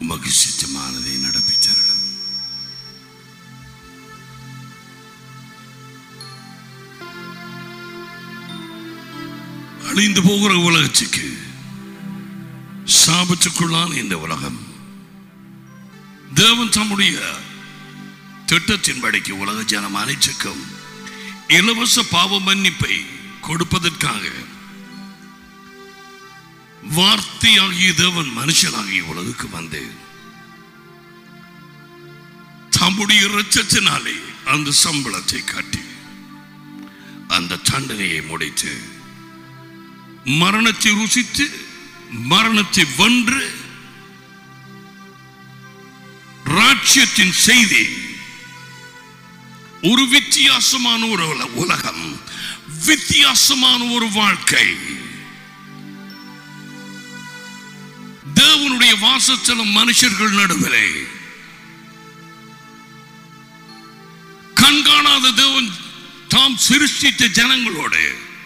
உமக்கு சித்தமானதை நடப்பித்தரணும் அழிந்து போகிற உலகத்துக்கு சாபத்துக்குள்ளான இந்த உலகம் தேவன் தம்முடைய திட்டத்தின்படிக்கு உலக ஜனம் அனைத்துக்கும் இலவச பாவ மன்னிப்பை கொடுப்பதற்காக வார்த்தையாகிய தேவன் மனுஷனாகிய உலகுக்கு வந்து தம்முடைய இரத்தத்தினாலே அந்த சம்பளத்தை காட்டி அந்த தண்டனையை முடித்து மரணத்தை ருசித்து மரணத்தை வென்று ராட்சியத்தின் செய்தி ஒரு வித்தியாசமான ஒரு உல- உலகம் வித்தியாசமான ஒரு வாழ்க்கை தேவனுடைய வாசத்தலம் மனுஷர்கள் நடுவிலே கண்காணாத தேவன் தாம் சிருஷ்டித்த ஜனங்களோடு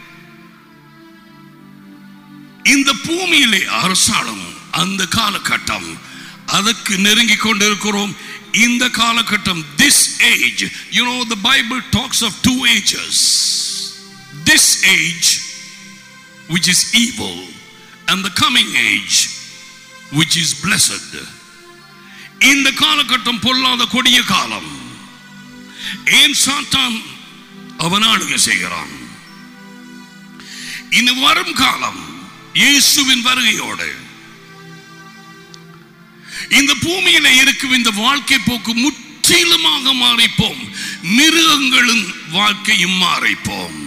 இந்த பூமியிலே அரசாளும் அந்த காலகட்டம் அதற்கு நெருங்கிக் கொண்டிருக்கிறோம் இந்த காலகட்டம் this age you know the bible talks of two ages this age which is evil and the coming age which is blessed இந்த காலகட்டம் பொல்லாத கொடிய காலம் ஏன் சாத்தான் அவன் ஆளுகை செய்கிறான் இனி வரும் காலம் இயேசுவின் வருகையோடு இந்த பூமியில இருக்கும் இந்த வாழ்க்கை போக்கு முற்றிலுமாக மாறிப்போம் மிருகங்களின் வாழ்க்கையும் மாறிப்போம்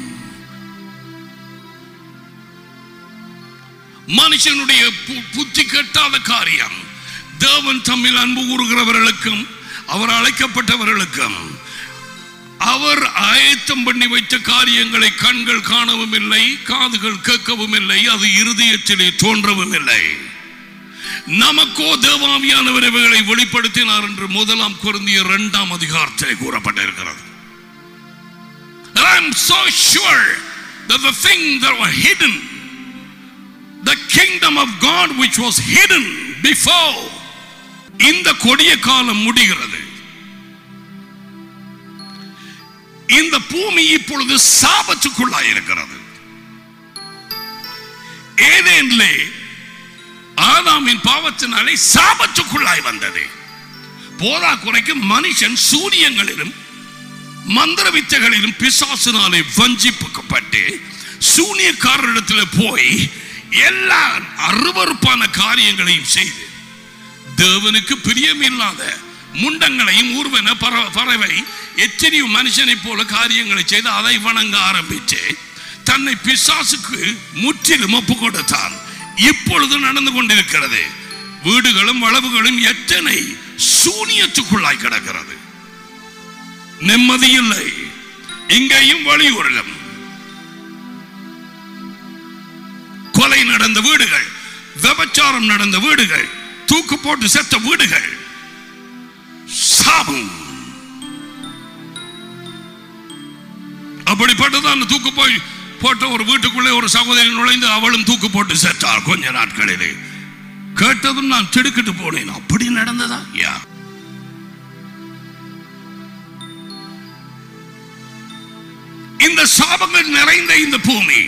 மனுஷனுடைய பு- புத்தி கட்டாத காரியம் தேவன் தம்மில் அன்பு கூறுகிறவர்களுக்கும் அவர் அழைக்கப்பட்டவர்களுக்கும் அவர் ஆயத்தம் பண்ணி வைத்த காரியங்களை கண்கள் காணவும் இல்லை காதுகள் கேட்கவும் இல்லை அது இருதயத்திலே தோன்றவும் இல்லை நமக்கோ தேவாவியானவர் இவைகளை வெளிப்படுத்தினார் என்று முதலாம் குருந்திய இரண்டாம் அதிகாரத்திலே கூறப்பட்டிருக்கிறது And I'm so sure that the things that were hidden, the kingdom of God which was hidden before, இந்த கொடிய காலம் முடிகிறது இந்த பூமி இப்பொழுது சாபத்துக்குள்ளாய் இருக்கிறது ஏதேனிலே ஆதாமின் பாவத்தினாலே சாபத்துக்குள்ளாய் வந்தது போதா குறைக்கு மனுஷன் சூரியங்களிலும் மந்திர வித்தைகளிலும் பிசாசினாலே வஞ்சிப்புக்கப்பட்டு சூனியக்காரரிடத்தில் போய் எல்லா அருவருப்பான காரியங்களையும் செய்து தேவனுக்கு பிரியமில்லாத முண்டங்களையும் ஊர்வன பற- பறவை எத்தனையோ மனுஷனைப் போல காரியங்களை செய்து அதை வணங்க ஆரம்பித்து தன்னை பிசாசுக்கு முற்றிலும் ஒப்பு கொடுத்தான் இப்பொழுது நடந்து கொண்டிருக்கிறது வீடுகளும் வளவுகளும் எத்தனை சூனியத்துக்குள்ளாய் கிடக்கிறது நிம்மதி இல்லை இங்கேயும் வழியூரிலும் கொலை நடந்த வீடுகள் விபச்சாரம் நடந்த வீடுகள் தூக்கு போட்டு செத்த வீடுகள் சாபம் அப்படிப்பட்டதான் தூக்கு போய் போட்ட ஒரு வீட்டுக்குள்ளே ஒரு சகோதரி நுழைந்து அவளும் தூக்கு போட்டு செத்தாள் கொஞ்ச நாட்களிலே கேட்டதும் நான் திடுக்கிட்டு போனேன் அப்படி நடந்ததா யா இந்த சாபங்கள் நிறைந்த இந்த பூமி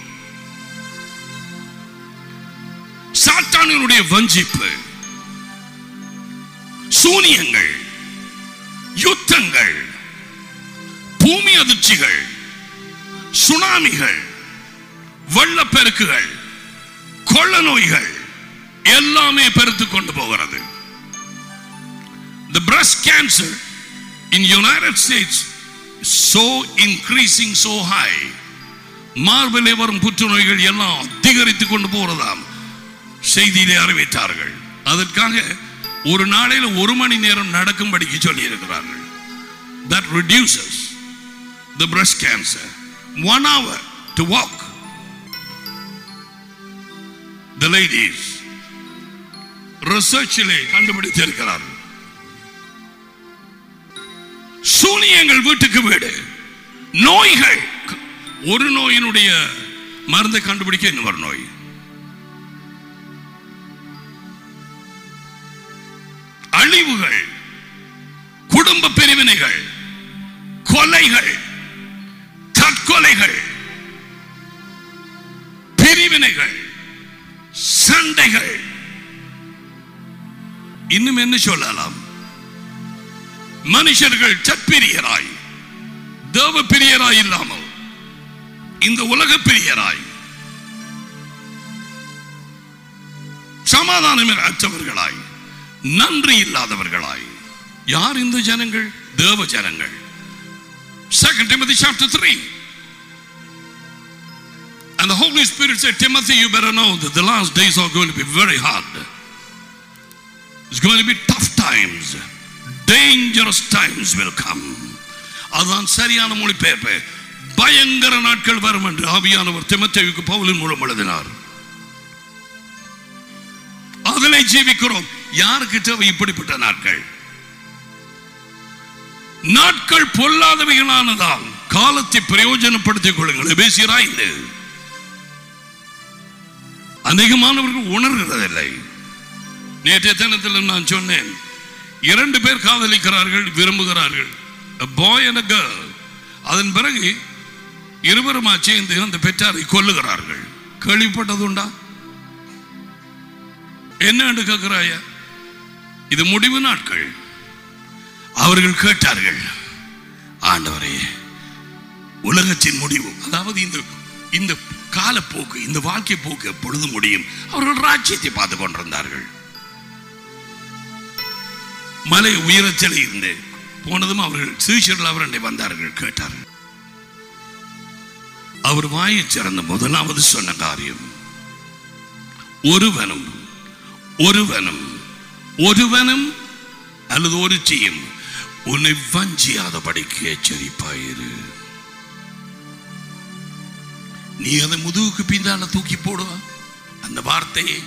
சாத்தானினுடைய வஞ்சிப்பு சூனியங்கள் யுத்தங்கள் பூமி அதிர்ச்சிகள் சுனாமிகள் வெள்ளப்பெருக்குகள் கொள்ள நோய்கள் எல்லாமே பெருத்து கொண்டு போகிறது The breast cancer in United States is so increasing so high. மார்பிலே வரும் புற்றுநோய்கள் எல்லாம் அதிகரித்து கொண்டு போறதாம் செய்தியிலே அறிவித்தார்கள் அதற்காக ஒரு நாளையில் ஒரு மணி நேரம் நடக்கும்படிக்கு சொல்லி இருக்கிறார்கள் that reduces the breast cancer one hour to walk the ladies ரிசர்ச்சிலே கண்டுபிடித்திருக்கிறார்கள் சூனியங்கள் வீட்டுக்கு வீடு நோய்கள் ஒரு நோயினுடைய மருந்தை கண்டுபிடிக்க இன்னொரு நோய் அழிவுகள் குடும்ப பிரிவினைகள் கொலைகள் தற்கொலைகள் பிரிவினைகள் சண்டைகள் இன்னும் என்ன சொல்லலாம் மனுஷர்கள் சற்பிரியராய் தேவ பிரியராய் இல்லாமல் இந்த உலக பிரியராய் சமாதானம் அற்றவர்களாய் நன்றி இல்லாதவர்களாய் யார் இந்த ஜனங்கள் தேவ ஜனங்கள் Second Timothy chapter 3 and the Holy Spirit said Timothy you better know that the last days are going to be very hard it's going to be tough times dangerous times will come அதுதான் சரியான மொழிபெயர்ப்பு பயங்கர நாட்கள் வரும் என்று ஆவியானவர் திமத்தேயுக்கு பவுலின் மூலம் எழுதினார் அதிலே ஜீவிக்கிறோம் யாருக்கு தேவை இப்படிப்பட்ட நாட்கள் நாட்கள் பொல்லாதவைகளானதால் காலத்தை பிரயோஜனப்படுத்திக் கொள்ளுங்கள் எபேசியராய்ந்து அநேகமானவர்கள் உணர்கிறதில்லை நேற்றைய தினத்தில் நான் சொன்னேன் இரண்டு பேர் காதலிக்கிறார்கள் விரும்புகிறார்கள் a boy and a girl அதன் பிறகு இருவருமா சேர்ந்து அந்த பெற்றாரை கொல்லுகிறார்கள் கேள்விப்பட்டதுண்டா என்ன கேட்கிறாயா இது முடிவு நாட்கள் அவர்கள் கேட்டார்கள் ஆண்டவரே உலகத்தின் முடிவு அதாவது இந்த இந்த காலப்போக்கு இந்த வாழ்க்கை போக்கு எப்பொழுது முடியும் அவர்கள் ராஜ்யத்தை பார்த்து கொண்டிருந்தார்கள் மலை உயரத்தில் இருந்து போனதும் அவர்கள் சீஷர்கள் அவரண்டை வந்தார்கள் கேட்டார்கள் அவர் வாயை சிறந்த முதலாவது சொன்ன காரியம் ஒருவனும் ஒருவனும் ஒருவனும் அல்லது ஒரு டீம் உன்னை வஞ்சியாதபடிக்கு எச்சரிப்பாயிரு நீ அதை முதுகுக்கு பின்னால தூக்கி போடுவா அந்த வார்த்தையை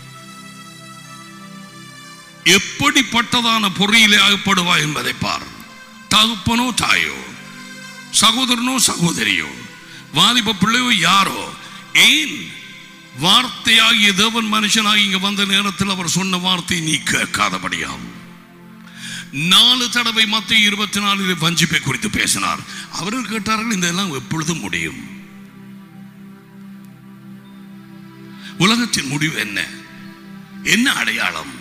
எப்படிப்பட்டதான பொறியிலே அகப்படுவா என்பதை பார் தகுப்பனோ தாயோ சகோதரனோ சகோதரியோ வாலிப பிள்ளையோ யாரோ ஏன் வார்த்தையாகிய தேவன் மனுஷனாகி இங்க வந்த நேரத்தில் அவர் சொன்ன வார்த்தை நீ கேட்காதபடியாகும் நாலு தடவை மத்திய இருபத்தி நாலில் வஞ்சிப்பை குறித்து பேசினார் அவர்கள் கேட்டார்கள் இந்த எல்லாம் எப்பொழுதும் முடியும் உலகத்தின் முடிவு என்ன என்ன அடையாளம்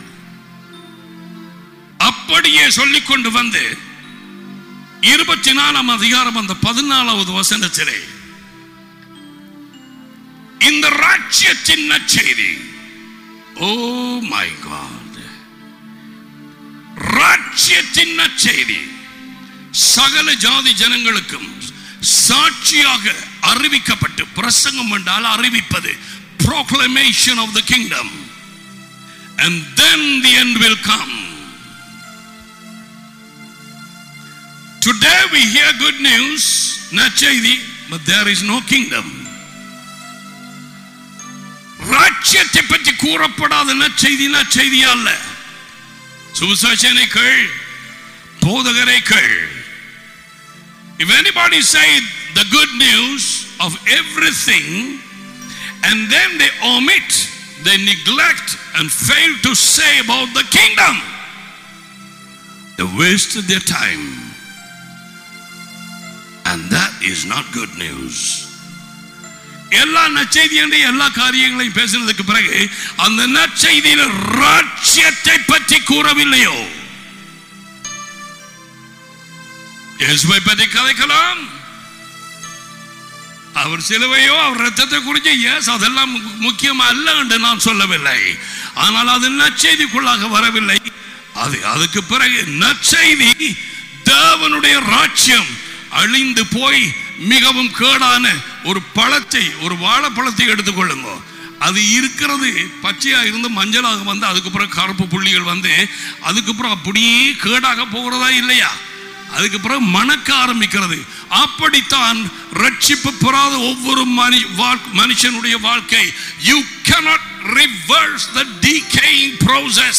அப்படியே சொல்லிக் கொண்டு வந்து இருபத்தி நாலாம் அதிகாரம் அந்த பதினாலாவது வசனத்திலே இந்த ராட்சியத்தின் நற்செய்தி ஓ மை காட் ராட்சியத்தின் நற்செய்தி சகல ஜாதி ஜனங்களுக்கும் சாட்சியாக அறிவிக்கப்பட்டு பிரசங்கம் என்றால் அறிவிப்பது proclamation of the kingdom and then the end will come today we hear good news நற்செய்தி but there is no kingdom ராட்சியத்தை பற்றி கூறப்படாத நற்செய்தி நற்செய்தி அல்ல சுவிசேஷனை கேள் போதகரை கேள் if anybody say the good news of everything and then they omit they neglect and fail to say about the kingdom they wasted their time and that is not good news எல்லா நற்செய்தியுடைய எல்லா காரியங்களையும் பேசுனதுக்கு பிறகு அந்த நற்செய்தியில் ராட்சியத்தை பற்றி கூறவில்லையோ இயேசுவை பற்றி கதைக்கலாம் அவர் சிலுவையோ அவர் ரத்தத்தை குறித்து எஸ் அதெல்லாம் மு- முக்கியம் அல்ல என்று நான் சொல்லவில்லை ஆனால் அது நற்செய்திக்குள்ளாக வரவில்லை அது அதுக்கு பிறகு நற்செய்தி தேவனுடைய ராட்சியம் அழிந்து போய் மிகவும் கேடான ஒரு பழத்தை ஒரு வாழைப்பழத்தை எடுத்துக்கொள்ளுங்க அது இருக்கிறது பச்சையா இருந்து மஞ்சளாக வந்து அதுக்கப்புறம் கருப்பு புள்ளிகள் வந்து அதுக்கப்புறம் அப்படியே கேடாக போகிறதா இல்லையா அதுக்கு பிறகு மணக்க ஆரம்பிக்கிறது அப்படித்தான் ரட்சிப்பு பெறாத ஒவ்வொரு மனி வாழ்- மனுஷனுடைய வாழ்க்கை you cannot reverse the decaying process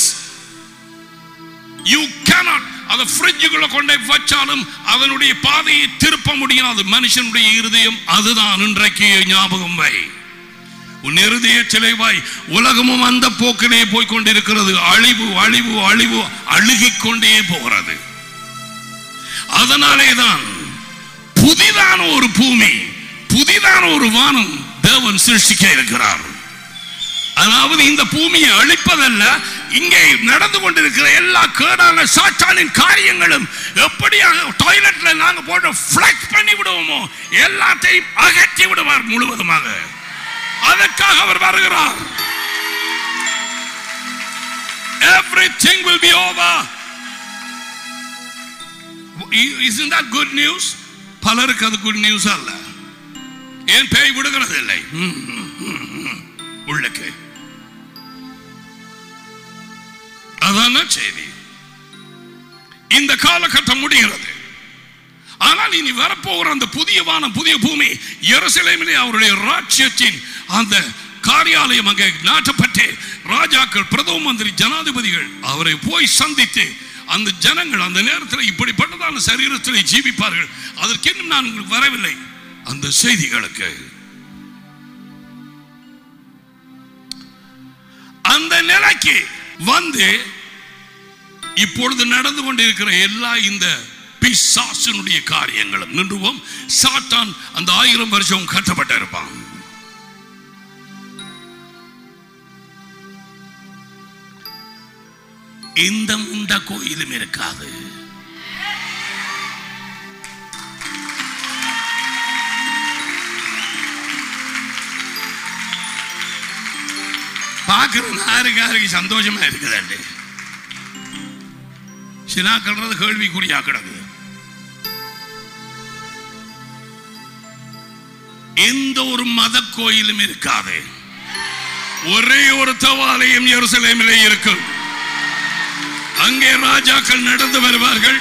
you cannot அதை ஃப்ரிட்ஜுக்குள்ள கொண்டே வச்சாலும் அதனுடைய பாதையை திருப்ப முடியாது மனுஷனுடைய இருதயம் அதுதான் இன்றைக்கு ஞாபகம் வை உன் இருதய சிலைவாய் உலகமும் அந்த போக்கிலே போய் கொண்டிருக்கிறது அழிவு அழிவு அழிவு அழுகிக் கொண்டே போகிறது அதனாலே தான் புதிதான ஒரு பூமி புதிதான ஒரு வானம் தேவன் சிருஷ்டிக்க இருக்கிறார் அதாவது இந்த பூமியை அழிப்பதல்ல இங்கே நடந்து கொண்டிருக்கிற எல்லா கேடான சாத்தானின் காரியங்களும் எப்படியாக டாய்லெட்ல நாங்க போட்டு ஃபிளக்ஸ் பண்ணி விடுவோமோ எல்லாத்தையும் அகற்றி விடுவார் முழுவதுமாக அதற்காக அவர் வருகிறார் everything will be over isn't that good news பலருக்கு அது குட் நியூஸ் அல்ல ஏன் பேய் விடுகிறது இல்லை ம், ம், ம், ம். உள்ளுக்கு அதான செய்தி இந்த காலகட்டம் முடிகிறது ஆனால் இனி வரப்போகிற அந்த புதிய வானம் புதிய பூமி எருசலேமிலே அவருடைய ராஜ்யத்தின் அந்த காரியாலயம் அங்கே நாட்டப்பட்டு ராஜாக்கள் பிரதம மந்திரி ஜனாதிபதிகள் அவரை போய் சந்தித்து அந்த ஜனங்கள் அந்த நேரத்தில் இப்படிப்பட்டதான சரீரத்தில் ஜீவிப்பார்கள் அதற்கு இன்னும் நான் உங்களுக்கு வரவில்லை அந்த செய்திகளுக்கு அந்த நிலைக்கு வந்து இப்பொழுது நடந்து கொண்டிருக்கிற எல்லா இந்த பிசாசனுடைய காரியங்களும் நின்றுவோம் சாத்தான் அந்த ஆயிரம் வருஷம் கட்டப்பட்டு இருப்பான் இந்த முண்ட கோயிலும் இருக்காது பார்க்கிற யாருக்கு யாருக்கு சந்தோஷமா இருக்குதாண்டு சினாக்கள்றது கேள்விக்குறியா கிடக்குது எந்த ஒரு மத கோயிலும் இருக்காது ஒரே ஒரு தவாலயம் எருசலேமிலே இருக்கும் அங்கே ராஜாக்கள் நடந்து வருவார்கள்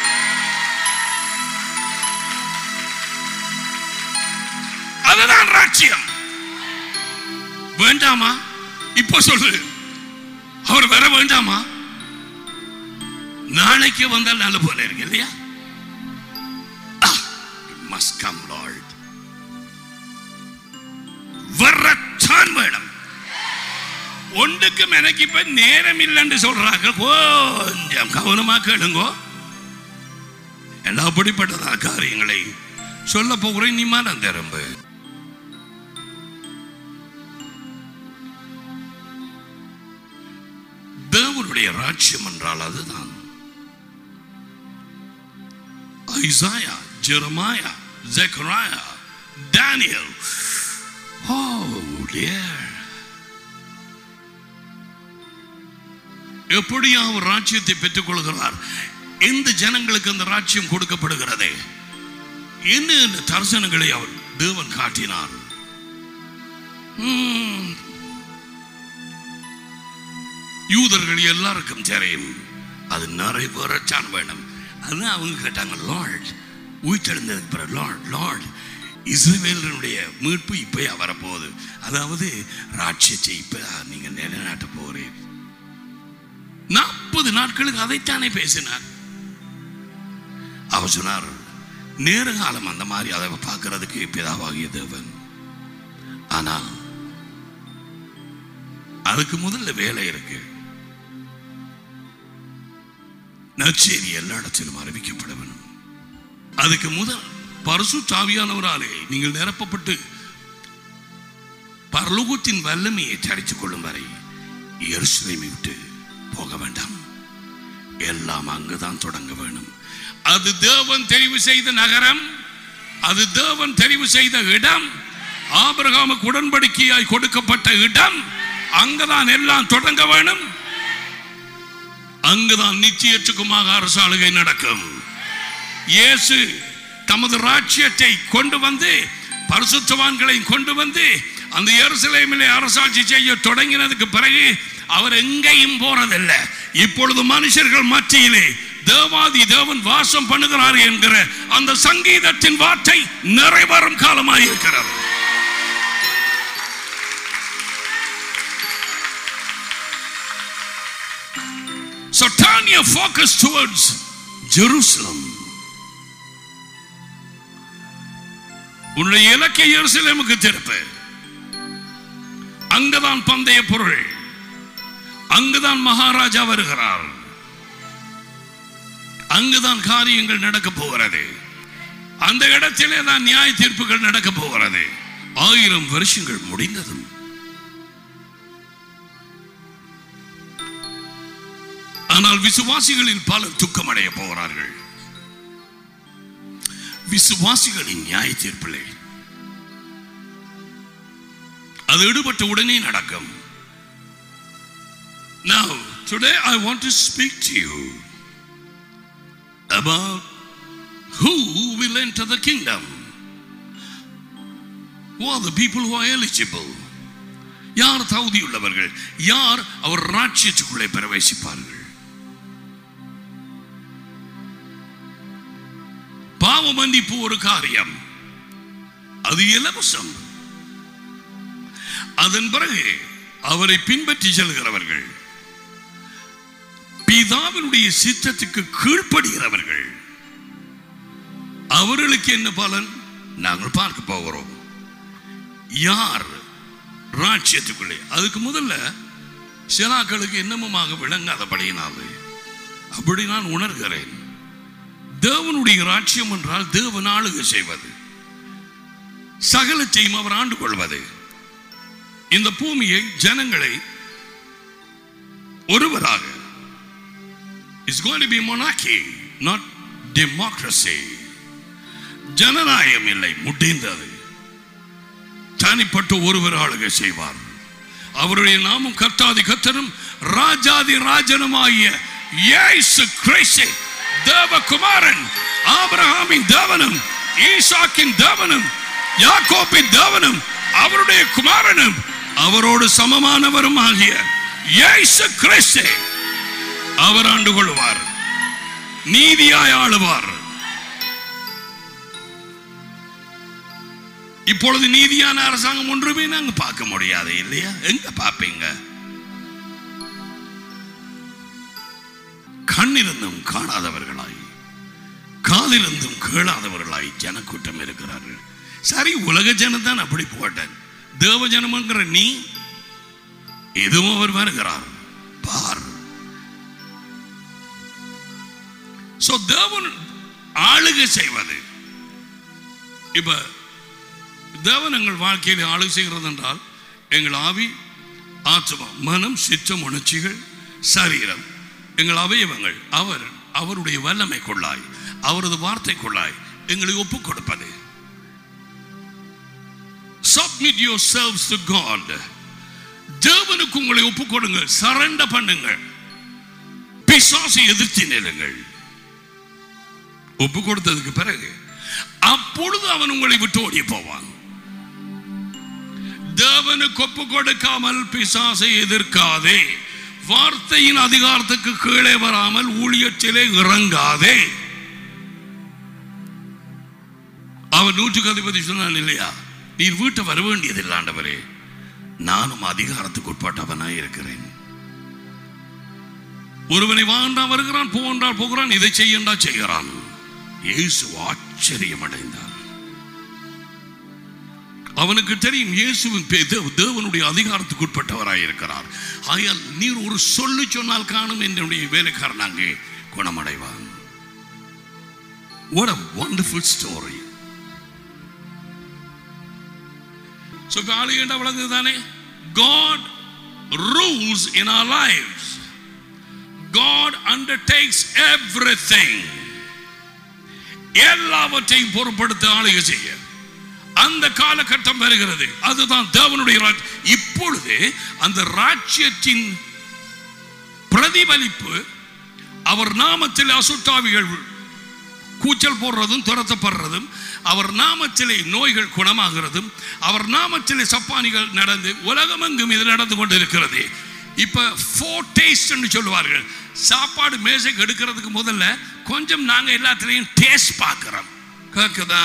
அதுதான் ராஜ்யம் வேண்டாமா இப்போ சொல்லு அவர் வர வேண்டாமா நாளைக்கு வந்தால் நல்ல போல இருக்கு இல்லையா மஸ்ட் கம் லார்ட் வரத்தான் வேணும் ஒன்றுக்கும் எனக்கு இப்ப நேரம் இல்லைன்னு சொல்றாங்க கொஞ்சம் கவனமா கேளுங்கோ எல்லா அப்படிப்பட்டதா காரியங்களை சொல்ல போகிறேன் நீ மனம் திரும்பு தேவனுடைய ராஜ்யம் என்றால் அதுதான் Isaiah Jeremiah Zechariah Daniel oh dear எப்படி அவர் ராஜ்யத்தை பெற்றுக் கொள்கிறார் எந்த ஜனங்களுக்கு அந்த ராஜ்யம் கொடுக்கப்படுகிறது என்ன இந்த தரிசனங்களை அவர் தேவன் காட்டினார் ம். யூதர்கள் எல்லாருக்கும் தெரியும் அது நிறைவேறச்சான் வேணும் அதான் அவங்க கேட்டாங்க லார்ட் உயிர்த்தெழுந்ததுக்கு பிறகு லார்ட் லார்ட் இஸ்ரவேலனுடைய மீட்பு இப்பயே வரப்போகுது அதாவது ராட்சியத்தை இப்ப நீங்க நிலைநாட்ட போறீர் நாற்பது நாட்களுக்கு அதைத்தானே பேசினார் அவர் சொன்னார் நேரகாலம் அந்த மாதிரி அதை பார்க்கிறதுக்கு பிதாவாகிய தேவன் ஆனால் அதுக்கு முதல்ல வேலை இருக்கு நற்செய்தி எல்லா இடத்திலும் அறிவிக்கப்பட வேண்டும் அதுக்கு முதல் பரசு தாவியானவராலே நீங்கள் நிரப்பப்பட்டு பரலோகத்தின் வல்லமையை தரித்துக் கொள்ளும் வரை எருசலேமை விட்டு போக வேண்டாம் எல்லாம் அங்குதான் தொடங்க வேணும் அது தேவன் தெரிவு செய்த நகரம் அது தேவன் தெரிவு செய்த இடம் ஆபிரகாமுக்கு உடன்படிக்கையாய் கொடுக்கப்பட்ட இடம் அங்குதான் எல்லாம் தொடங்க வேணும் அங்குதான் நிச்சயத்துக்குமாக அரசாளுகை நடக்கும் இயேசு தமது ராஜ்யத்தை கொண்டு வந்து பரிசுத்தவான்களை கொண்டு வந்து அந்த எருசலேமிலே அரசாட்சி செய்ய தொடங்கினதுக்கு பிறகு அவர் எங்கேயும் போறதில்லை இப்பொழுது மனுஷர்கள் மத்தியிலே தேவாதி தேவன் வாசம் பண்ணுகிறார் என்கிற அந்த சங்கீதத்தின் வார்த்தை நிறைவேறும் காலமாய் இருக்கிறது So turn your focus towards Jerusalem. உன்னுடைய இலக்கை எருசலேமுக்கு திருப்பு அங்குதான் பந்தய பொருள் அங்குதான் மகாராஜா வருகிறார் அங்குதான் காரியங்கள் நடக்க போகிறது அந்த இடத்திலே தான் நியாய தீர்ப்புகள் நடக்க போகிறது ஆயிரம் வருஷங்கள் முடிந்ததும் ஆனால் விசுவாசிகளில் பலர் துக்கமடைய போகிறார்கள் விசுவாசிகளின் நியாய தீர்ப்பிலே அது ஈடுபட்ட உடனே நடக்கும் Now, today I want to speak to you about who will enter the kingdom. Who are the people who are eligible? யார் தகுதியுள்ளவர்கள் யார் அவர் ராட்சியத்துக்குள்ளே பிரவேசிப்பார்கள் பாவ மன்னிப்பு ஒரு காரியம் அது இலவசம் அதன் பிறகு அவரை பின்பற்றி செல்கிறவர்கள் பிதாவினுடைய சித்தத்துக்கு கீழ்ப்படுகிறவர்கள் அவர்களுக்கு என்ன பலன் நாங்கள் பார்க்க போகிறோம் யார் ராட்சியத்துக்குள்ளே அதுக்கு முதல்ல சிலாக்களுக்கு என்னமுமாக விளங்காதபடியினாலே அப்படி நான் உணர்கிறேன் தேவனுடைய ராட்சியம் என்றால் தேவன் ஆளுகை செய்வது சகலத்தையும் அவர் ஆண்டு கொள்வது இந்த பூமியை ஜனங்களை ஒருவராக it's going to be monarchy not democracy ஜனநாயகம் இல்லை முடிந்தது தனிப்பட்ட ஒருவர் ஆளுகை செய்வார் அவருடைய நாமம் கர்த்தாதி கத்தரும் ராஜாதி ராஜனுமாகிய இயேசு கிறிஸ்து தேவகுமாரன் ஆபிரகாமின் தேவனும் ஈசாக்கின் தேவனும் யாக்கோப்பின் தேவனும் அவருடைய குமாரனும் அவரோடு சமமானவரும் ஆகிய இயேசு கிறிஸ்து அவர் ஆண்டு கொள்வார் நீதியாய் ஆளுவார் இப்பொழுது நீதியான அரசாங்கம் ஒன்றுமே நாங்க பார்க்க முடியாது இல்லையா எங்க பார்ப்பீங்க கண்ணிருந்தும் காணாதவர்களாய் காதிருந்தும் கேளாதவர்களாய் ஜனக்கூட்டம் இருக்கிறார்கள் சரி உலக ஜனத்தான் அப்படி போட்டேன் தேவ ஜனம்ங்கிற நீ எதுவும் அவர் வருகிறார் பார் சோ தேவன் ஆளுகை செய்வது இப்ப தேவன் எங்கள் வாழ்க்கையில் ஆளுகை செய்கிறது என்றால் எங்கள் ஆவி ஆத்மா மனம் சித்தம் உணர்ச்சிகள் சரீரம் எங்கள் அவயவங்கள் அவர் அவருடைய வல்லமைக்குள்ளாய் அவரது வார்த்தைக்குள்ளாய் எங்களை ஒப்புக் கொடுப்பது submit yourselves to God தேவனுக்கு உங்களை ஒப்புக் கொடுங்கள் சரண்ட பண்ணுங்கள் பிசாசை எதிர்த்து நிலுங்கள் ஒப்பு கொடுத்ததுக்கு பிறகு அப்பொழுது அவன் உங்களை விட்டு ஓடி போவான் தேவனுக்கு ஒப்பு கொடுக்காமல் பிசாசை எதிர்க்காதே வார்த்தையின் அதிகாரத்துக்கு கீழே வராமல் ஊழியத்திலே இறங்காதே அவன் நூற்றுக்கு அதிபதி சொன்னான் இல்லையா நீர் வீட்டை வர வேண்டியதில்லை ஆண்டவரே நானும் அதிகாரத்துக்கு உட்பட்டவனாய் இருக்கிறேன் ஒருவனை வாண்டா வருகிறான் போன்றால் போகிறான் இதை செய்யண்டா செய்கிறான் இயேசு ஆச்சரியம் அடைந்தார் அவனுக்கு தெரியும் இயேசுவின் பே- தேவ- தேவனுடைய அதிகாரத்துக்கு உட்பட்டவராய் இருக்கிறார் ஆகையால் நீர் ஒரு சொல்லு சொன்னால் காணும் என்னுடைய வேலைக்காரன் அங்கே குணமடைவான் What a wonderful story. So இப்ப ஆளுகின்ற விளங்குது தானே God rules in our lives. God undertakes everything. எல்லாவற்றையும் பொருட்படுத்த ஆளுகை செய்ய அந்த காலகட்டம் வருகிறது அதுதான் தேவனுடைய ராஜ்- இப்பொழுது அந்த ராஜ்யத்தின் பிரதிபலிப்பு அவர் நாமத்தில் அசுத்தாவிகள் கூச்சல் போடுறதும் துரத்தப்படுறதும் அவர் நாமத்திலே நோய்கள் குணமாகிறதும் அவர் நாமத்திலே சப்பானிகள் நடந்து உலகமெங்கும் இது நடந்து கொண்டிருக்கிறது இப்ப ஃபோர் டேஸ்ட்னு சொல்லுவார்கள் சாப்பாடு மேசைக்கு எடுக்கிறதுக்கு முதல்ல கொஞ்சம் நாங்க எல்லாத்துலயும் டேஸ்ட் பார்க்கிறோம் கேக்குதா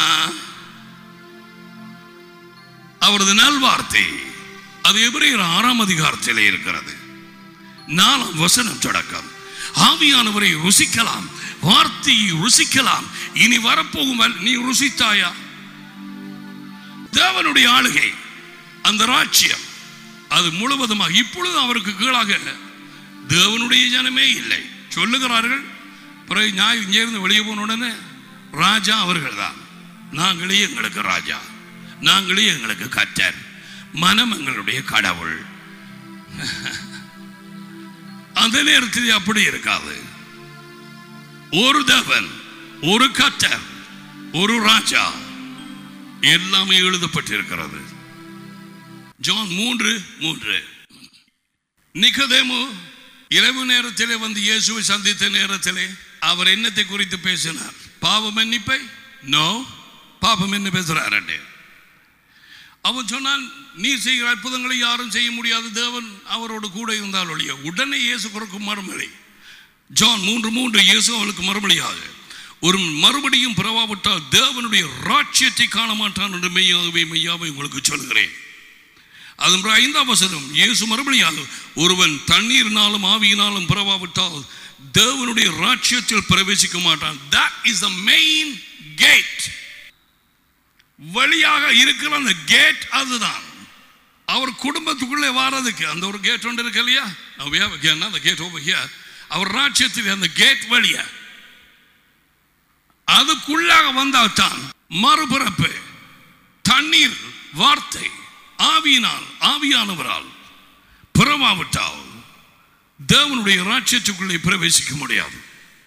அவரது நல்வார்த்தை அது எபிரேயர் ஆறாம் அதிகாரத்திலே இருக்கிறது நாலாம் வசனம் தொடக்கம் ஆவியானவரை ருசிக்கலாம் வார்த்தையை ருசிக்கலாம் இனி வரப்போகும் வல்- நீ ருசித்தாயா தேவனுடைய ஆளுகை அந்த ராஜ்யம் அது முழுவதுமாக இப்பொழுது அவருக்கு கீழாக தேவனுடைய ஜனமே இல்லை சொல்லுகிறார்கள் பிறகு ஞாயிறு இங்கேருந்து வெளியே போன உடனே ராஜா அவர்கள் தான் நாங்களே எங்களுக்கு ராஜா நாங்களே எங்களுக்கு கற்றர் மனம் எங்களுடைய கடவுள் அந்த நேரத்தில் அப்படி இருக்காது ஒரு தேவன் ஒரு கற்றர் ஒரு ராஜா எல்லாமே எழுதப்பட்டிருக்கிறது ஜான் மூன்று மூன்று நிக்கதேமு இரவு நேரத்திலே வந்து இயேசுவை சந்தித்த நேரத்திலே அவர் என்னத்தை குறித்து பேசினார் பாவ மன்னிப்பை நோ பாபம் என்ன பேசுறார் அவன் சொன்னான் நீ செய்கிற அற்புதங்களை யாரும் செய்ய முடியாது தேவன் அவரோடு கூட இருந்தால் ஒழிய உடனே இயேசு குறைக்கும் மறுமொழி ஜான் மூன்று மூன்று இயேசு அவனுக்கு மறுமொழியாக ஒரு மறுபடியும் பிறவாவிட்டால் தேவனுடைய ராட்சியத்தை காண மாட்டான் என்று மெய்யாகவே மெய்யாவே உங்களுக்கு சொல்கிறேன் அதன் பிறகு ஐந்தாம் வசனம் இயேசு மறுபடியாக ஒருவன் தண்ணீரினாலும் ஆவியினாலும் பிறவாவிட்டால் தேவனுடைய ராட்சியத்தில் பிரவேசிக்க மாட்டான் that is the main gate வழியாக இருக்கிற அந்த கேட் அதுதான் அவர் குடும்பத்துக்குள்ளே வாரதுக்கு அந்த ஒரு கேட் ஒன்று இருக்கு இல்லையா Now we have again another gate over here அவர் ராட்சியத்தில் அந்த கேட் வழியா அதுக்குள்ளாக வந்தால்தான் மறுபிறப்பு தண்ணீர் வார்த்தை ஆவியினால் ஆவியானவரால் பிறவாவிட்டால் தேவனுடைய ராட்சியத்துக்குள்ளே பிரவேசிக்க முடியாது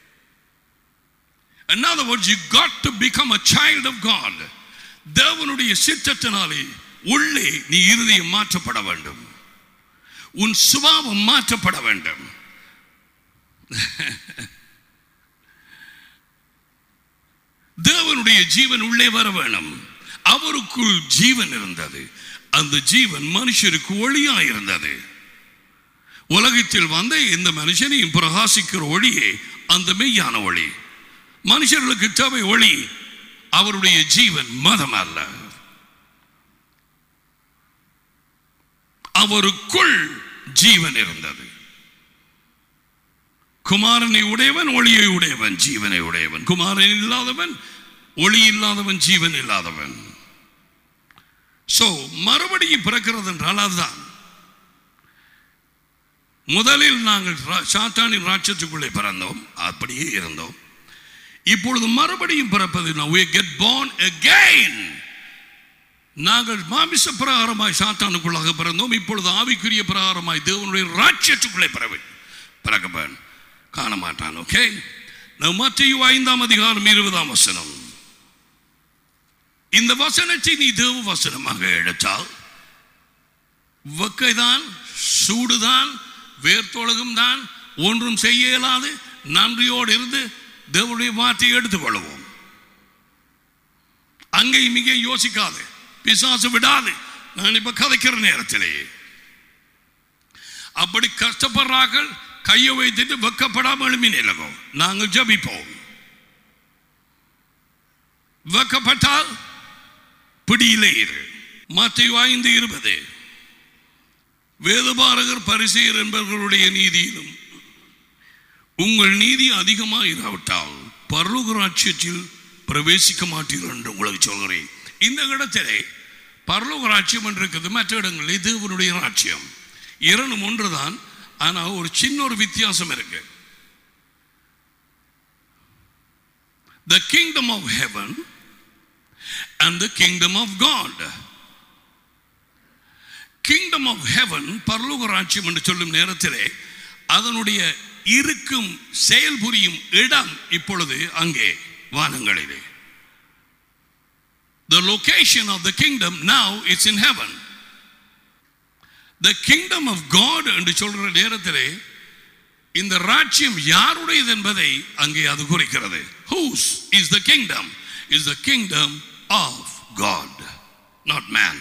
In other words, you got to become a child of God. தேவனுடைய சித்தத்தினாலே உள்ளே நீ இருதயம் மாற்றப்பட வேண்டும் உன் சுபாவம் மாற்றப்பட வேண்டும் தேவனுடைய ஜீவன் உள்ளே வர வேணும் அவருக்குள் ஜீவன் இருந்தது அந்த ஜீவன் மனுஷருக்கு ஒளியா இருந்தது உலகத்தில் வந்த இந்த மனுஷனையும் பிரகாசிக்கிற ஒளியே அந்த மெய்யான ஒளி மனுஷர்களுக்கு தேவை ஒளி அவருடைய ஜீவன் மதம் அல்ல அவருக்குள் ஜீவன் இருந்தது குமாரனை உடையவன் ஒளியை உடையவன் ஜீவனை உடையவன் குமாரன் இல்லாதவன் ஒளி இல்லாதவன் ஜீவன் இல்லாதவன் சோ மறுபடியும் பிறக்கிறது என்றால் அதுதான் முதலில் நாங்கள் ரா- சாத்தானின் ராட்சத்துக்குள்ளே பிறந்தோம் அப்படியே இருந்தோம் இப்பொழுது மறுபடியும் பிறப்பது now we get born again நாங்கள் மாமிச பிரகாரமாய் சாத்தானுக்குள்ளாக பிறந்தோம் இப்பொழுது ஆவிக்குரிய பிரகாரமாய் தேவனுடைய ராட்சியத்துக்குள்ளே பிறவை பிறக்கப்பேன் காண மாட்டான் ஓகே மத்திய ஐந்தாம் அதிகாரம் இருபதாம் வசனம் இந்த வசனத்தை நீ தேவ வசனமாக எடுத்தால் வெக்கைதான் சூடுதான் வேர்த்தொழகும் தான் ஒன்றும் செய்ய இயலாது நன்றியோடு இருந்து தேவனுடைய வார்த்தையை எடுத்துக்கொள்வோம் அங்கேயும் இங்கே யோசிக்காது பிசாசு விடாது நான் இப்ப கதைக்கிற நேரத்திலேயே அப்படி கஷ்டப்படுறார்கள் கையை வைத்துட்டு வெக்கப்படாமல் எழுப்பி நிலவும் நாங்கள் ஜபிப்போம் வெக்கப்பட்டால் பிடியிலே இரு மத்திய ஐந்து இருபது வேதபாரகர் பரிசெயர் என்பவர்களுடைய நீதியிலும் உங்கள் நீதி அதிகமாக இராவிட்டால் பரலோக ராட்சியத்தில் பிரவேசிக்க மாட்டீர்கள் என்று உங்களுக்கு சொல்கிறேன் இந்த இடத்திலே பரலோக ராட்சியம் என்று இருக்குது மற்ற இடங்களில் தேவனுடைய ராட்சியம் இரண்டும் ஒன்றுதான் ஆனால் ஒரு சின்ன ஒரு வித்தியாசம் இருக்கு The kingdom of heaven and the kingdom of God. Kingdom of heaven பரலோக ராட்சியம் என்று சொல்லும் நேரத்திலே அதனுடைய இருக்கும் செயல்புரியும் இடம் இப்பொழுது அங்கே வானங்களிலே The location of the kingdom now it's in heaven. The kingdom of God என்று சொல்கிற நேரத்திலே இந்த ராஜ்யம் யாருடையது என்பதை அங்கே அது குறிக்கிறது whose is the kingdom is the kingdom of God not man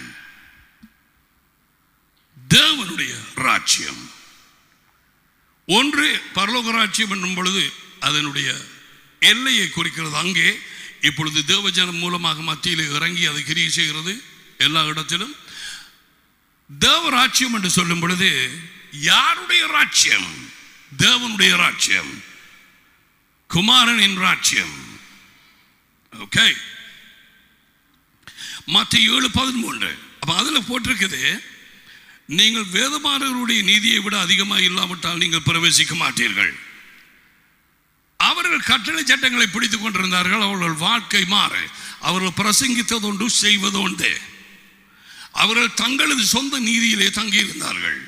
தேவனுடைய ராஜ்யம் ஒன்று பரலோக ராஜ்யம் என்னும் பொழுது அதனுடைய எல்லையை குறிக்கிறது அங்கே இப்பொழுது தேவஜனம் மூலமாக மத்தியில் இறங்கி அது கிரியை செய்கிறது எல்லா இடத்திலும் தேவ ராஜ்யம் என்று சொல்லும் பொழுது யாருடைய ராஜ்யம் தேவனுடைய ராஜ்யம் குமாரனின் ராஜ்யம் ஓகே மற்ற ஏழு பதிமூன்று அப்ப அதுல போட்டிருக்குது நீங்கள் வேதமானவருடைய நீதியை விட அதிகமாக இல்லாவிட்டால் நீங்கள் பிரவேசிக்க மாட்டீர்கள் அவர்கள் கட்டளை சட்டங்களை பிடித்துக் கொண்டிருந்தார்கள் அவர்கள் வாழ்க்கை மாற அவர்கள் பிரசங்கித்ததொன்று செய்வதொண்டு அவர்கள் தங்களது சொந்த நீதியிலே தங்கியிருந்தார்கள்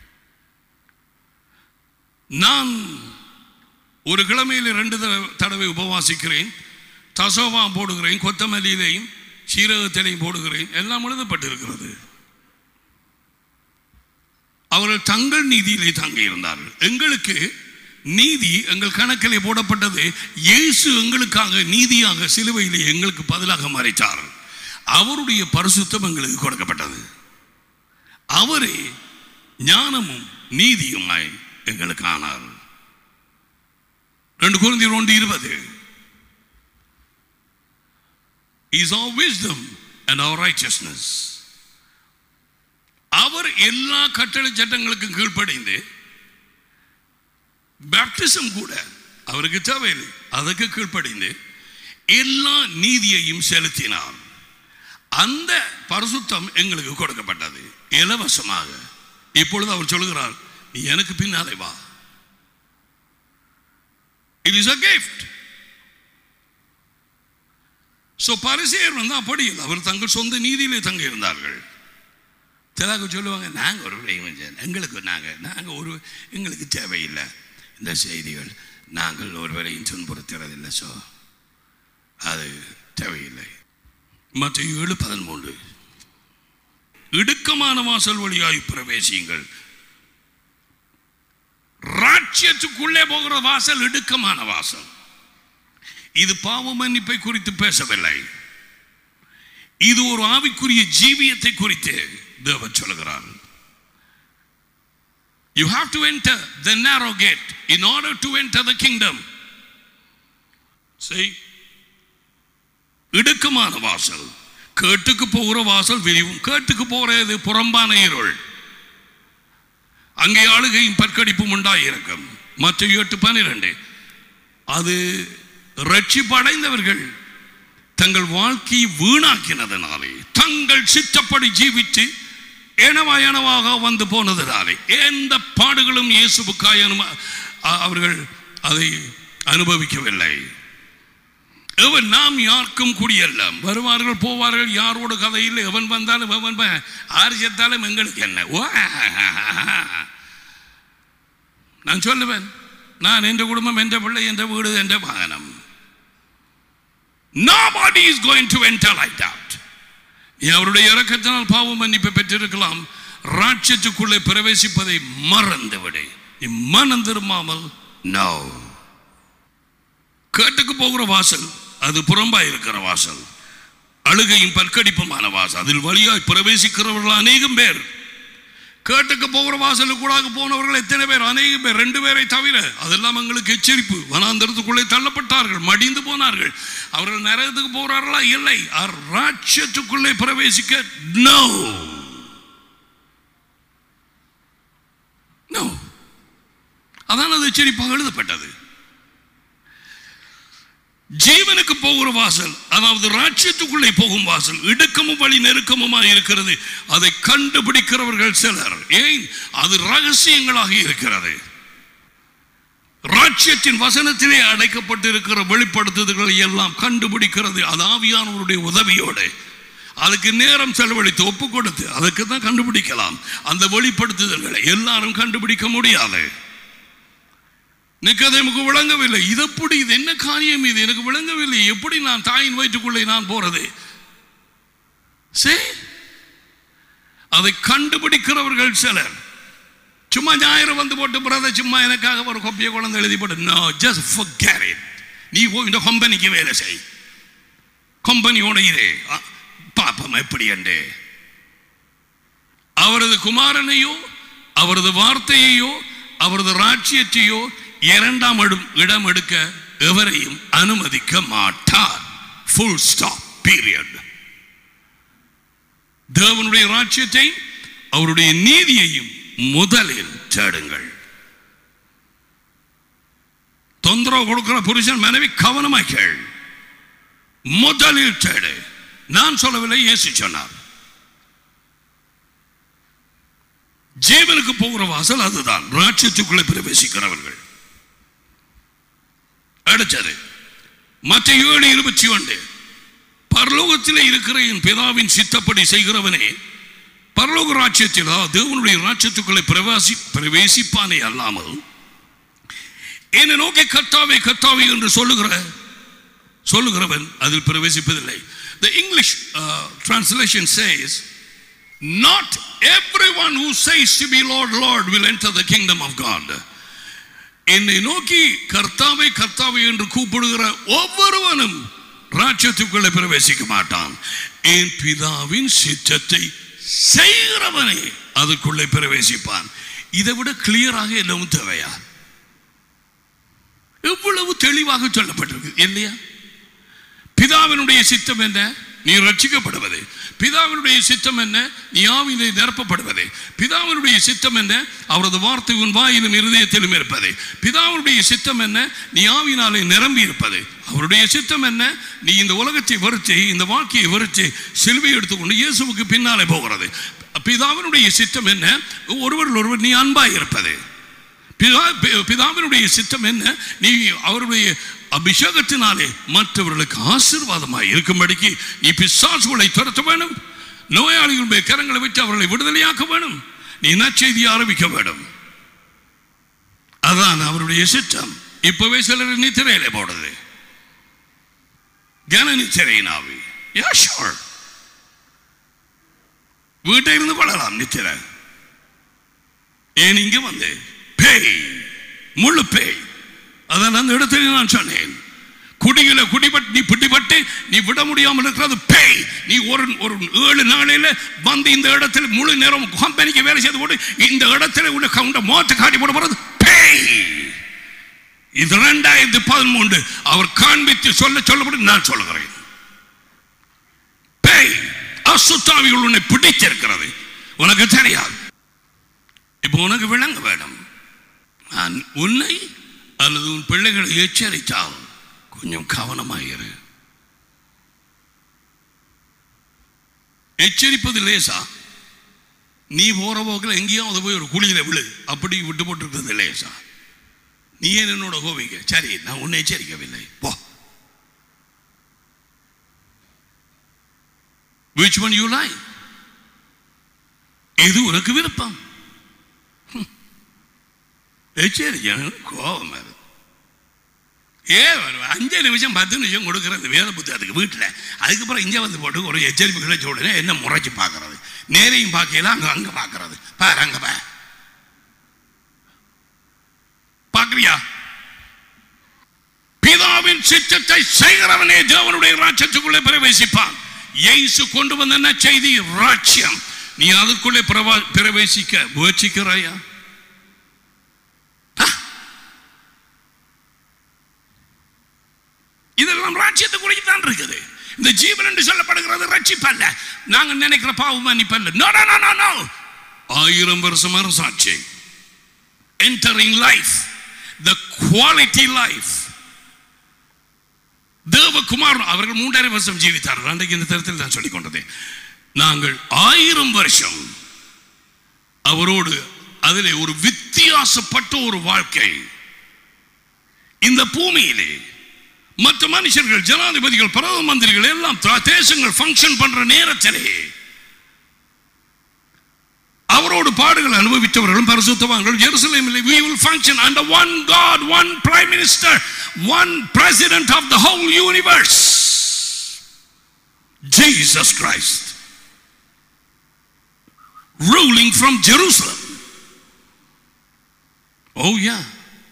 நான் ஒரு கிழமையில் ரெண்டு தடவை- தடவை உபவாசிக்கிறேன் தசோவா போடுகிறேன் கொத்தமல்லியிலையும் சீரகத்திலையும் போடுகிறேன் எல்லாம் எழுதப்பட்டிருக்கிறது அவர்கள் தங்கள் நீதியிலே தங்கியிருந்தார்கள் எங்களுக்கு நீதி எங்கள் கணக்கிலே போடப்பட்டது இயேசு எங்களுக்காக நீதியாக சிலுவையிலே எங்களுக்கு பதிலாக மறைத்தார் அவருடைய பரிசுத்தம் எங்களுக்கு கொடுக்கப்பட்டது அவரே ஞானமும் நீதியுமாய் எங்களுக்கு ஆனார் ரெண்டு குழந்தை ஒன்று இருபது is our wisdom and our righteousness அவர் எல்லா கட்டளை சட்டங்களுக்கும் கீழ்ப்படைந்து பேப்டிசம் கூட அவருக்கு தேவையில்லை அதுக்கு கீழ்ப்படைந்து எல்லா நீதியையும் செலுத்தினார் அந்த பரிசுத்தம் எங்களுக்கு கொடுக்கப்பட்டது இலவசமாக இப்பொழுது அவர் சொல்கிறார் நீ எனக்கு பின்னாலே வா it is a gift so பரிசெயர் வந்து அப்படி இல்லை அவர் தங்கள் சொந்த நீதியிலே தங்க இருந்தார்கள் சிலாக்கு சொல்லுவாங்க நாங்கள் ஒரு விடயம் செய்யணும். எங்களுக்கு நாங்கள் நாங்கள் ஒரு எங்களுக்கு தேவையில்லை இந்த செய்திகள் நாங்கள் ஒருவரையும் துன்புறுத்துறதில்லை ஸோ அது தேவையில்லை மற்ற ஏழு பதிமூன்று இடுக்கமான வாசல் வழியாய் பிரவேசியுங்கள் ராட்சியத்துக்குள்ளே போகிற வாசல் இடுக்கமான வாசல் இது பாவ மன்னிப்பை குறித்து பேசவில்லை இது ஒரு ஆவிக்குரிய ஜீவியத்தை குறித்து தேவன் சொல்கிறார் You have to enter the narrow gate in order to enter the kingdom. See? இடுக்கமான வாசல் கேட்டுக்கு போகிற வாசல் விரிவும் கேட்டுக்கு போறது புறம்பான இருள் அங்கே ஆளுகையும் பற்கடிப்பும் உண்டாயிருக்கும் மற்ற எட்டு பன்னிரண்டு அது ரட்சிப்படைந்தவர்கள் தங்கள் வாழ்க்கையை வீணாக்கினதனாலே தங்கள் சித்தப்படி ஜீவித்து எனவா எனவாக வந்து போனதனாலே எந்த பாடுகளும் இயேசுவுக்காய் அனும- அ- அவர்கள் அதை அனுபவிக்கவில்லை எவன் நாம் யாருக்கும் குடியெல்லாம் வருவார்கள் போவார்கள் யாரோடு கதை இல்லை எவன் வந்தாலும் எவன் வ- ஆறு செத்தாலும் எங்களுக்கு என்ன ஓ, நான் சொல்லுவேன் நான் என்ற குடும்பம் என்ற பிள்ளை என்ற வீடு என்ற வாகனம் Nobody is going to enter like that. நீ அவருடைய இறக்கத்தினால் பாவ மன்னிப்பை பெற்றிருக்கலாம் ராட்சத்துக்குள்ளே பிரவேசிப்பதை மறந்து விடு நீ மனம் திரும்பாமல் நோ கேட்டுக்கு போகிற வாசல் அது புறம்பா இருக்கிற வாசல் அழுகையும் பற்கடிப்புமான வாசல் அதில் வழியாய் பிரவேசிக்கிறவர்கள் அநேகம் பேர் கேட்டுக்கு போகிற வாசலுக்கூடாக போனவர்கள் எத்தனை பேர் அநேகம் பேர் ரெண்டு பேரை தவிர அதெல்லாம் எங்களுக்கு எச்சரிப்பு வனாந்தரத்துக்குள்ளே தள்ளப்பட்டார்கள் மடிந்து போனார்கள் அவர்கள் நரகத்துக்கு போறார்களா இல்லை ராட்சத்துக்குள்ளே பிரவேசிக்க நோ நோ அதான் அது எச்சரிப்பாக எழுதப்பட்டது ஜீவனுக்கு போகிற வாசல் அதாவது ராட்சியத்துக்குள்ளே போகும் வாசல் இடுக்கமும் வழி நெருக்கமுமா இருக்கிறது அதை கண்டுபிடிக்கிறவர்கள் சிலர் ஏன் அது ரகசியங்களாக இருக்கிறது ராட்சியத்தின் வசனத்திலே அடைக்கப்பட்டிருக்கிற வெளிப்படுத்துதல்களை எல்லாம் கண்டுபிடிக்கிறது அது ஆவியானவருடைய உதவியோடு அதுக்கு நேரம் செலவழித்து ஒப்பு கொடுத்து அதுக்கு தான் கண்டுபிடிக்கலாம் அந்த வெளிப்படுத்துதல்களை எல்லாரும் கண்டுபிடிக்க முடியாது நிக்கதேமுக்கு விளங்கவில்லை இது எப்படி இது என்ன காரியம் இது எனக்கு விளங்கவில்லை எப்படி நான் தாயின் வயிற்றுக்குள்ளே நான் போறது சே அதை கண்டுபிடிக்கிறவர்கள் சிலர் சும்மா ஞாயிறு வந்து போட்டு பிரதர் சும்மா எனக்காக ஒரு கொப்பிய குழந்தை எழுதி போட்டு நோ ஜஸ்ட் forget it நீ போய் இந்த கம்பெனிக்கு வேலை செய் கம்பெனியோட இரு அ, பாப்போம் எப்படி என்று அவரது குமாரனையோ அவரது வார்த்தையையோ அவரது ராட்சியத்தையோ இரண்டாம் இடம் இடம் எடுக்க எவரையும் அனுமதிக்க மாட்டார் ஃபுல் ஸ்டாப் பீரியட் தேவனுடைய ராட்சியத்தை அவருடைய நீதியையும் முதலில் தேடுங்கள் தொந்தரவு கொடுக்கிற புருஷன் மனைவி கவனமாய் கேள் முதலில் தேடு நான் சொல்லவில்லை இயேசு சொன்னார் ஜீவனுக்கு போகிற வாசல் அதுதான் ராட்சியத்துக்குள்ளே பிரவேசிக்கிறவர்கள் அடுத்தது மற்ற ஏழு இருபத்தி ஒன்று பரலோகத்திலே இருக்கிற என் பிதாவின் சித்தப்படி செய்கிறவனே பரலோக ராட்சியத்திலா தேவனுடைய ராட்சியத்துக்குள்ளே பிரவாசி பிரவேசிப்பானே அல்லாமல் என்னை நோக்கி கர்த்தாவே கர்த்தாவே என்று சொல்லுகிற சொல்லுகிறவன் அதில் பிரவேசிப்பதில்லை The English uh, translation says, Not everyone who says to be Lord, Lord will enter the kingdom of God. என்னை நோக்கி கர்த்தாவை கர்த்தாவை என்று கூப்பிடுகிற ஒவ்வொருவனும் ராஜ்யத்துக்குள்ளே பிரவேசிக்க மாட்டான் என் பிதாவின் சித்தத்தை செய்கிறவனே அதுக்குள்ளே பிரவேசிப்பான் இதை விட கிளியராக எல்லாம் தேவையா எவ்வளவு தெளிவாக சொல்லப்பட்டிருக்கு இல்லையா பிதாவினுடைய சித்தம் என்ன நீ ரட்சிக்கப்படுவது பிதாவினுடைய சித்தம் என்ன நீ ஆவியிலே நிரப்பப்படுவது பிதாவினுடைய சித்தம் என்ன அவரது வார்த்தை உன் வாயிலும் இருதயத்திலும் இருப்பது பிதாவினுடைய சித்தம் என்ன நீ ஆவியினாலே நிரம்பி இருப்பது அவருடைய சித்தம் என்ன நீ இந்த உலகத்தை வெறுத்து இந்த வாழ்க்கையை வெறுத்து சிலுவை எடுத்துக்கொண்டு இயேசுவுக்கு பின்னாலே போகிறது பிதாவினுடைய சித்தம் என்ன ஒருவர் ஒருவர் நீ அன்பாய் இருப்பது பிதா பி- பிதாவினுடைய சித்தம் என்ன நீ அவருடைய அபிஷேகத்தினாலே மற்றவர்களுக்கு ஆசீர்வாதமாய் இருக்கும்படிக்கு நீ பிசாசுகளை துரத்த வேணும் நோயாளிகளுடைய கரங்களை விட்டு அவர்களை விடுதலையாக்க வேணும் நீ நற்செய்தியை ஆரம்பிக்க வேணும் அதான் அவருடைய சித்தம் இப்பவே சிலர் நித்திரையில போடுது கன நித்திரையின் ஆவி யா ஷோர் வீட்டை இருந்து பழலாம் நித்திரை ஏன் இங்க வந்து பேய் முழு பேய் அதான் அந்த இடத்துல நான் சொன்னேன் குடியில குடிபட்டு நீ பிடிபட்டு நீ விட முடியாமல் இருக்கிறது பேய் நீ ஒரு ஒரு ஏழு நாளையில வந்து இந்த இடத்துல முழு நேரம் கம்பெனிக்கு வேலை செய்து போட்டு இந்த இடத்துல உள்ள கவுண்ட மோத்த காட்டி போட போறது பேய் இது ரெண்டாயிரத்தி பதிமூன்று அவர் காண்பித்து சொல்ல சொல்லப்பட்டு நான் சொல்லுகிறேன் பேய் அசுத்தாவிகள் உன்னை பிடிச்சிருக்கிறது உனக்கு தெரியாது இப்போ உனக்கு விளங்க வேணும் நான் உன்னை அல்லது உன் பிள்ளைகளை எச்சரித்தால் கொஞ்சம் கவனமாயிரு எச்சரிப்பது லேசா நீ போற போக்கில் எங்கேயாவது போய் ஒரு குழியில விழு அப்படி விட்டு போட்டிருக்கிறது லேசா நீ ஏன் என்னோட கோவிக்க சரி நான் உன்னை எச்சரிக்கவில்லை போ விச் ஒன் யூ லை இது உனக்கு விருப்பம் எச்சரிக்கணும் கோபம் வருது ஏன் வரும்? அஞ்சு நிமிஷம் பத்து நிமிஷம் கொடுக்கறது வேத புத்தகத்துக்கு வீட்டில் அதுக்கப்புறம் இங்கே வந்து போட்டு ஒரு எச்சரிப்பு கிடைச்ச உடனே என்ன முறைச்சு பார்க்கறது நேரையும் பார்க்கல அங்கே அங்கே பார்க்கறது பாரு அங்கே பா பார்க்கறியா பிதாவின் சித்தத்தை செய்கிறவனே தேவனுடைய ராட்சத்துக்குள்ளே பிரவேசிப்பான் இயேசு கொண்டு வந்த என்ன செய்தி ராட்சியம் நீ அதுக்குள்ளே பிரவா- பிரவேசிக்க முயற்சிக்கிறாயா இதெல்லாம் ராட்சியத்தை குறித்து தான் இருக்குது இந்த ஜீவன் என்று சொல்லப்படுகிறது ரட்சிப்பு அல்ல நாங்க நினைக்கிற பாவம் மன்னிப்பு அல்ல No, no, no, no, no. ஆயிரம் வருஷம் அரசாட்சி entering life the quality life Devakumar அவர்கள் மூன்றரை வருஷம் ஜீவித்தார்கள் அன்றைக்கு இந்த தரத்தில் நான் சொல்லிக் கொண்டது நாங்கள் ஆயிரம் வருஷம் அவரோடு அதிலே ஒரு வித்தியாசப்பட்ட ஒரு வாழ்க்கை இந்த பூமியிலே மற்ற மனுஷர்கள் ஜனாதிபதிகள் பிரதம மந்திரிகள் எல்லாம் த- தேசங்கள் ஃபங்க்ஷன் பண்ற நேரத்திலே அவரோடு பாடுகள் அனுபவித்தவர்களும் பரிசுத்தவான்கள் ஜெருசலேமில் we will function under one God one prime minister one president of the whole universe Jesus Christ ruling from Jerusalem oh yeah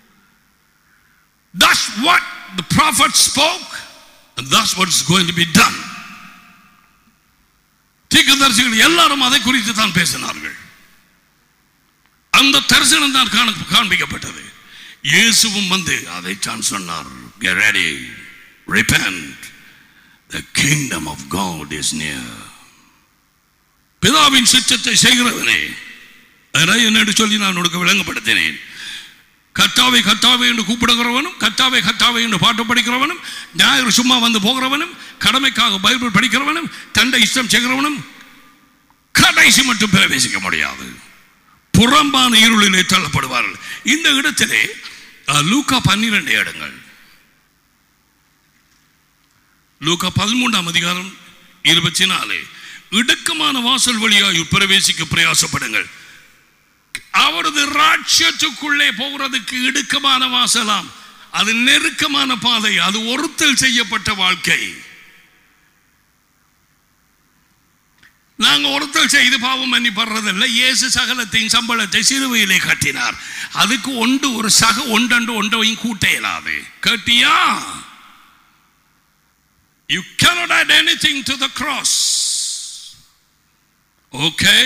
That's what the prophet spoke, and that's what's going to be done. தீர்க்கதரிசிகள் எல்லாரும் அதை குறித்து தான் பேசினார்கள் அந்த தரிசனம் தான் காண- காண்பிக்கப்பட்டது இயேசுவும் வந்து அதைத்தான் சொன்னார் get ready repent the kingdom of god is near பிதாவின் சித்தத்தை செய்கிறவனே அதை என்னென்று சொல்லி நான் உனக்கு விளங்கப்படுத்தினேன் கத்தாவை கத்தாவை என்று கூப்பிடுகிறவனும் கத்தாவை கத்தாவை என்று பாட்டு படிக்கிறவனும் ஞாயிறு சும்மா வந்து போகிறவனும் கடமைக்காக பைபிள் படிக்கிறவனும் தண்டை இஷ்டம் செய்கிறவனும் கடைசி மட்டும் பிரவேசிக்க முடியாது புறம்பான இருளிலே தள்ளப்படுவார்கள் இந்த இடத்திலே அஹ், லூக்கா பன்னிரண்டு இடங்கள் லூக்கா பதிமூன்றாம் அதிகாரம் இருபத்தி நாலு இடுக்கமான வாசல் வழியாய் பிரவேசிக்க பிரயாசப்படுங்கள் அவரது ராட்சியத்துக்குள்ளே போகிறதுக்கு இடுக்கமான வாசலாம் அது நெருக்கமான பாதை அது ஒருத்தல் செய்யப்பட்ட வாழ்க்கை நாங்க ஒருத்தல் செய்து பாவம் மன்னிப்படுறதில்லை இயேசு சகலத்தையும் சம்பளத்தை சிறுவையிலே கட்டினார் அதுக்கு ஒன்று ஒரு சக ஒன்றண்டு ஒன்றையும் கூட்ட இயலாது கேட்டியா You cannot add anything to the cross. Okay?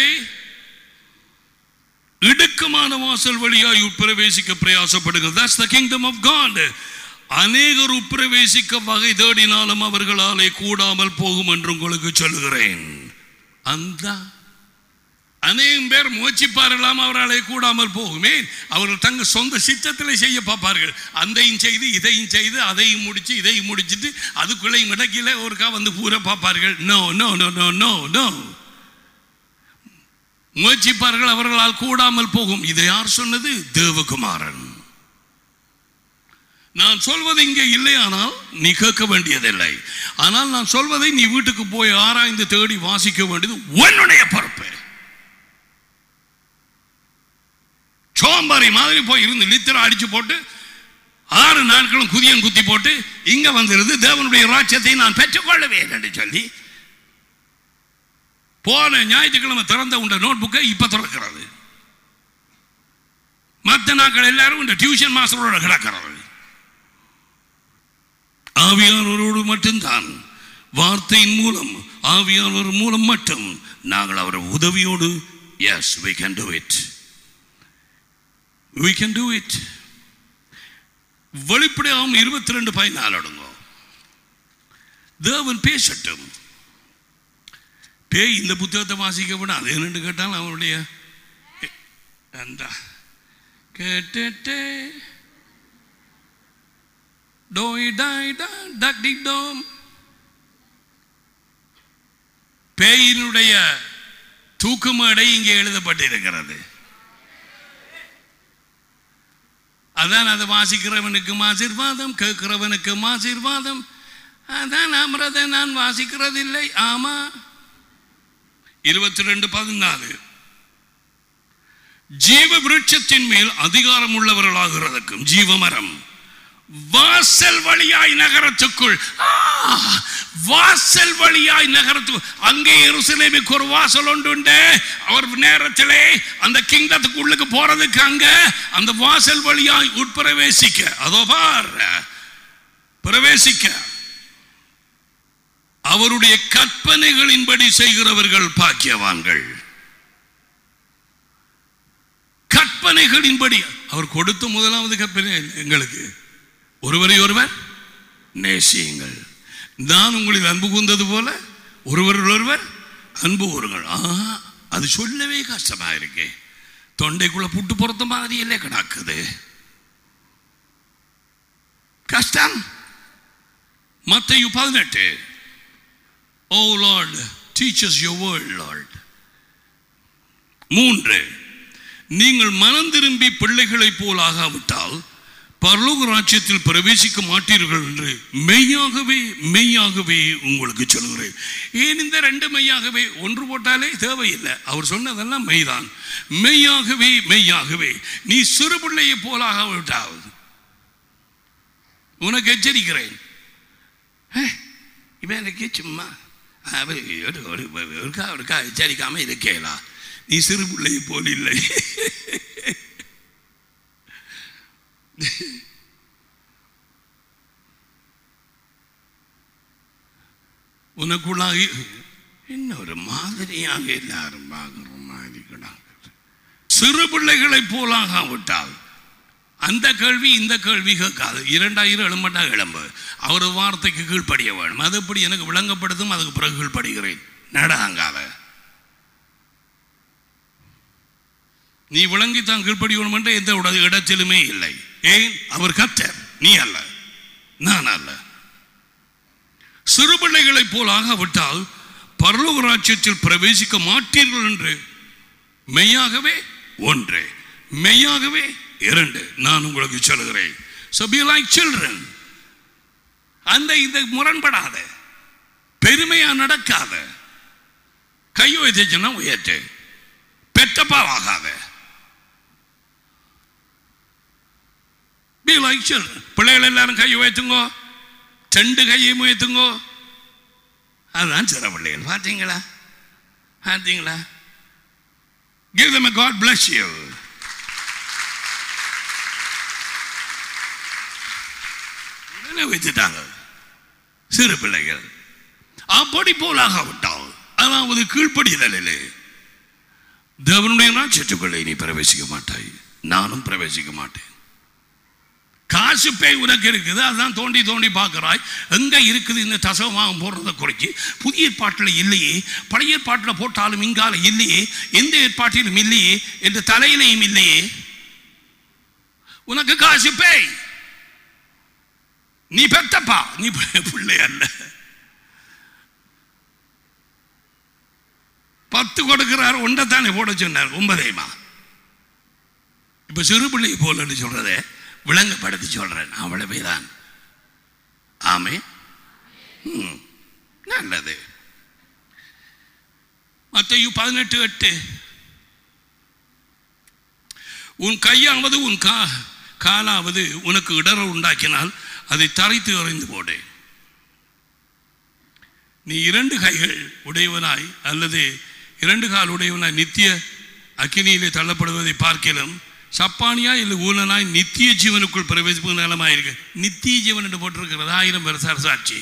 இடுக்கமான வாசல் வழியாய் உட்பிரவேசிக்க பிரயாசப்படுங்கள் that's the kingdom of God அநேகர் உட்பிரவேசிக்க வகை தேடினாலும் அவர்களாலே கூடாமல் போகும் என்று உங்களுக்கு சொல்லுகிறேன் அந்த அநேகம் பேர் முயற்சிப்பார்களாம் அவர்களே கூடாமல் போகுமே அவர்கள் தங்க சொந்த சித்தத்தில் செய்ய பார்ப்பார்கள் அதையும் செய்து இதையும் செய்து அதையும் முடிச்சு இதையும் முடிச்சிட்டு அதுக்குள்ளேயும் இடக்கில ஒருக்கா வந்து பூரா பார்ப்பார்கள் no no no no no no முயற்சிப்பார்கள் அவர்களால் கூடாமல் போகும் இதை யார் சொன்னது தேவகுமாரன் நான் சொல்வது இங்கே இல்லையானால் நீ கேட்க வேண்டியதில்லை ஆனால் நான் சொல்வதை நீ வீட்டுக்கு போய் ஆராய்ந்து தேடி வாசிக்க வேண்டியது உன்னுடைய பொறுப்பு சோம்பாரி மாதிரி போய் இருந்து நித்திரம் அடிச்சு போட்டு ஆறு நாட்களும் குதியன் குத்தி போட்டு இங்க வந்திருந்து தேவனுடைய ராட்சியத்தை நான் பெற்றுக்கொள்ளவேன் என்று சொல்லி போன ஞாயிற்றுக்கிழமை திறந்த உண்ட நோட் புக்கை இப்ப திறக்கிறது மற்ற நாட்கள் எல்லாரும் இந்த டியூஷன் மாஸ்டரோட கிடக்கிறது ஆவியானவரோடு மட்டும்தான் வார்த்தையின் மூலம் ஆவியானவர் மூலம் மட்டும் நாங்கள் அவர் உதவியோடு yes we can do it we can do it வெளிப்படையாகும் இருபத்தி ரெண்டு பதினாலு அடங்கோ தேவன் பேசட்டும் பேய் இந்த புத்தகத்தை வாசிக்க விட அது என்னன்னு கேட்டால் அவனுடைய அந்த கேட்டுட்டு டோய் டாய் டா டக் டிக் டோம் பேயினுடைய தூக்குமேடை இங்கே எழுதப்பட்டிருக்கிறது அதான் அதை வாசிக்கிறவனுக்கு ஆசீர்வாதம் கேட்கிறவனுக்கு ஆசீர்வாதம் அதான் அமிரதை நான் வாசிக்கிறதில்லை ஆமா இருபத்தி ரெண்டு பதினாலு ஜீவ விருட்சத்தின் மேல் அதிகாரம் உள்ளவர்களாகிறதுக்கும் ஜீவமரம் வாசல் வழியாய் நகரத்துக்குள் ஆ, வாசல் வழியாய் நகரத்துக்கு அங்கே எருசலேமுக்கு ஒரு வாசல் ஒன்று உண்டு அவர் நேரத்திலே அந்த கிங்டத்துக்கு உள்ளுக்கு போறதுக்கு அங்க அந்த வாசல் வழியாய் உட்பிரவேசிக்க அதோ பார் பிரவேசிக்க அவருடைய கற்பனைகளின்படி செய்கிறவர்கள் பாக்கியவான்கள் கற்பனைகளின்படி அவர் கொடுத்த முதலாவது கற்பனை எங்களுக்கு ஒருவரை ஒருவர் நேசியுங்கள் நான் உங்களில் அன்பு கூர்ந்தது போல ஒருவர் ஒருவர் அன்பு கூறுங்கள் ஆ அது சொல்லவே கஷ்டமா இருக்கே தொண்டைக்குள்ள புட்டு பொறுத்த மாதிரி இல்லை கிடக்குது கஷ்டம் மத்தையு பதினெட்டு oh Lord teachers your world Lord மூன்று நீங்கள் மனம் திரும்பி பிள்ளைகளைப் போல் ஆகாவிட்டால் பரலோக ராஜ்யத்தில் பிரவேசிக்க மாட்டீர்கள் என்று மெய்யாகவே மெய்யாகவே உங்களுக்கு சொல்கிறேன் ஏன் இந்த ரெண்டு மெய்யாகவே ஒன்று போட்டாலே தேவையில்லை அவர் சொன்னதெல்லாம் மெய்தான் மெய்யாகவே மெய்யாகவே நீ சிறு பிள்ளையை போலாகாவிட்டால் உனக்கு எச்சரிக்கிறேன் "ஏய், இவன் எனக்கு சும்மா அவ ஒரு ஒரு ஒருக்கா ஒருக்கா எச்சரிக்காம இருக்கேலா நீ சிறு பிள்ளையை போல் இல்லை உனக்குள்ளாகி இன்னொரு மாதிரியாக எல்லாரும் பார்க்குற மாதிரி கிடாங்க சிறு பிள்ளைகளைப் போலாகாவிட்டால் அந்த கேள்வி இந்த கேள்வி கேட்காது இரண்டாயிரம் எழும்பட்டா எழும்பு அவர் வார்த்தைக்கு கீழ்ப்படிய வேணும் அது எப்படி எனக்கு விளங்கப்படுத்தும் அதுக்கு பிறகு கீழ்ப்படுகிறேன் நடங்காத நீ விளங்கித்தான் கீழ்ப்படியணும் என்ற எந்த உட- இடத்திலுமே இல்லை ஏன் அவர் கத்தர் நீ அல்ல நான் அல்ல சிறு பிள்ளைகளைப் போல் ஆகாவிட்டால் பரலோக ராஜ்யத்தில் பிரவேசிக்க மாட்டீர்கள் என்று மெய்யாகவே ஒன்று மெய்யாகவே இரண்டு நான் உங்களுக்கு சொல்லுகிறேன் so be like children அந்த இந்த முரண்படாத பெருமையா நடக்காத கையை உயர்த்திச்சுன்னா உயர்த்து பெற்றப்பாவாகாத be like children பிள்ளைகள் எல்லாரும் கையை உயர்த்துங்கோ ரெண்டு கையை உயர்த்துங்கோ அதுதான் சிற பிள்ளைகள் பார்த்தீங்களா பார்த்தீங்களா give them a God bless you உடனே வச்சுட்டாங்க சிறு பிள்ளைகள் அப்படி போலாகாவிட்டால் அதாவது கீழ்ப்படிதலில் தேவனுடைய ராட்சத்துக்குள்ளே நீ பிரவேசிக்க மாட்டாய் நானும் பிரவேசிக்க மாட்டேன் காசு பேய் உனக்கு இருக்குது அதான் தோண்டி தோண்டி பார்க்கிறாய் எங்க இருக்குது இந்த தசவமாகம் போடுறதை குறித்து புதிய ஏற்பாட்டில் இல்லையே பழைய ஏற்பாட்டில் போட்டாலும் இங்கால இல்லையே எந்த ஏற்பாட்டிலும் இல்லையே என்ற தலையிலையும் இல்லையே உனக்கு காசு பேய் நீ பெத்தப்பா நீ பிள்ளை அல்ல பத்து கொடுக்கிறார் ஒன்றை தானே போட சொன்னார் ஒன்பதையுமா இப்ப சிறு பிள்ளை போலன்னு சொல்றதே விளங்கப்படுத்தி சொல்றேன் அவ்வளவே தான் ஆமே ம், நல்லது மத்தையு பதினெட்டு எட்டு உன் கையாவது உன் கா காலாவது உனக்கு இடரல் உண்டாக்கினால் அதை தரைத்து எறிந்து போடு நீ இரண்டு கைகள் உடையவனாய் அல்லது இரண்டு கால் உடையவனாய் நித்திய அக்கினியிலே தள்ளப்படுவதை பார்க்கலாம் சப்பானியா இல்லை ஊனனாய் நித்திய ஜீவனுக்குள் பிரவேசிப்பு நலமாயிருக்கு நித்திய ஜீவன் என்று போட்டிருக்கிறது ஆயிரம் வருஷ அரசாட்சி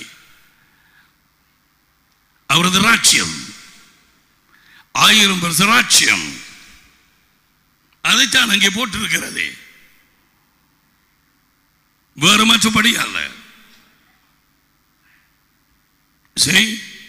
அவரது ராட்சியம் ஆயிரம் வருஷ ராட்சியம் அதைத்தான் அங்கே போட்டிருக்கிறது வேறு மற்றபடி அல்ல சரி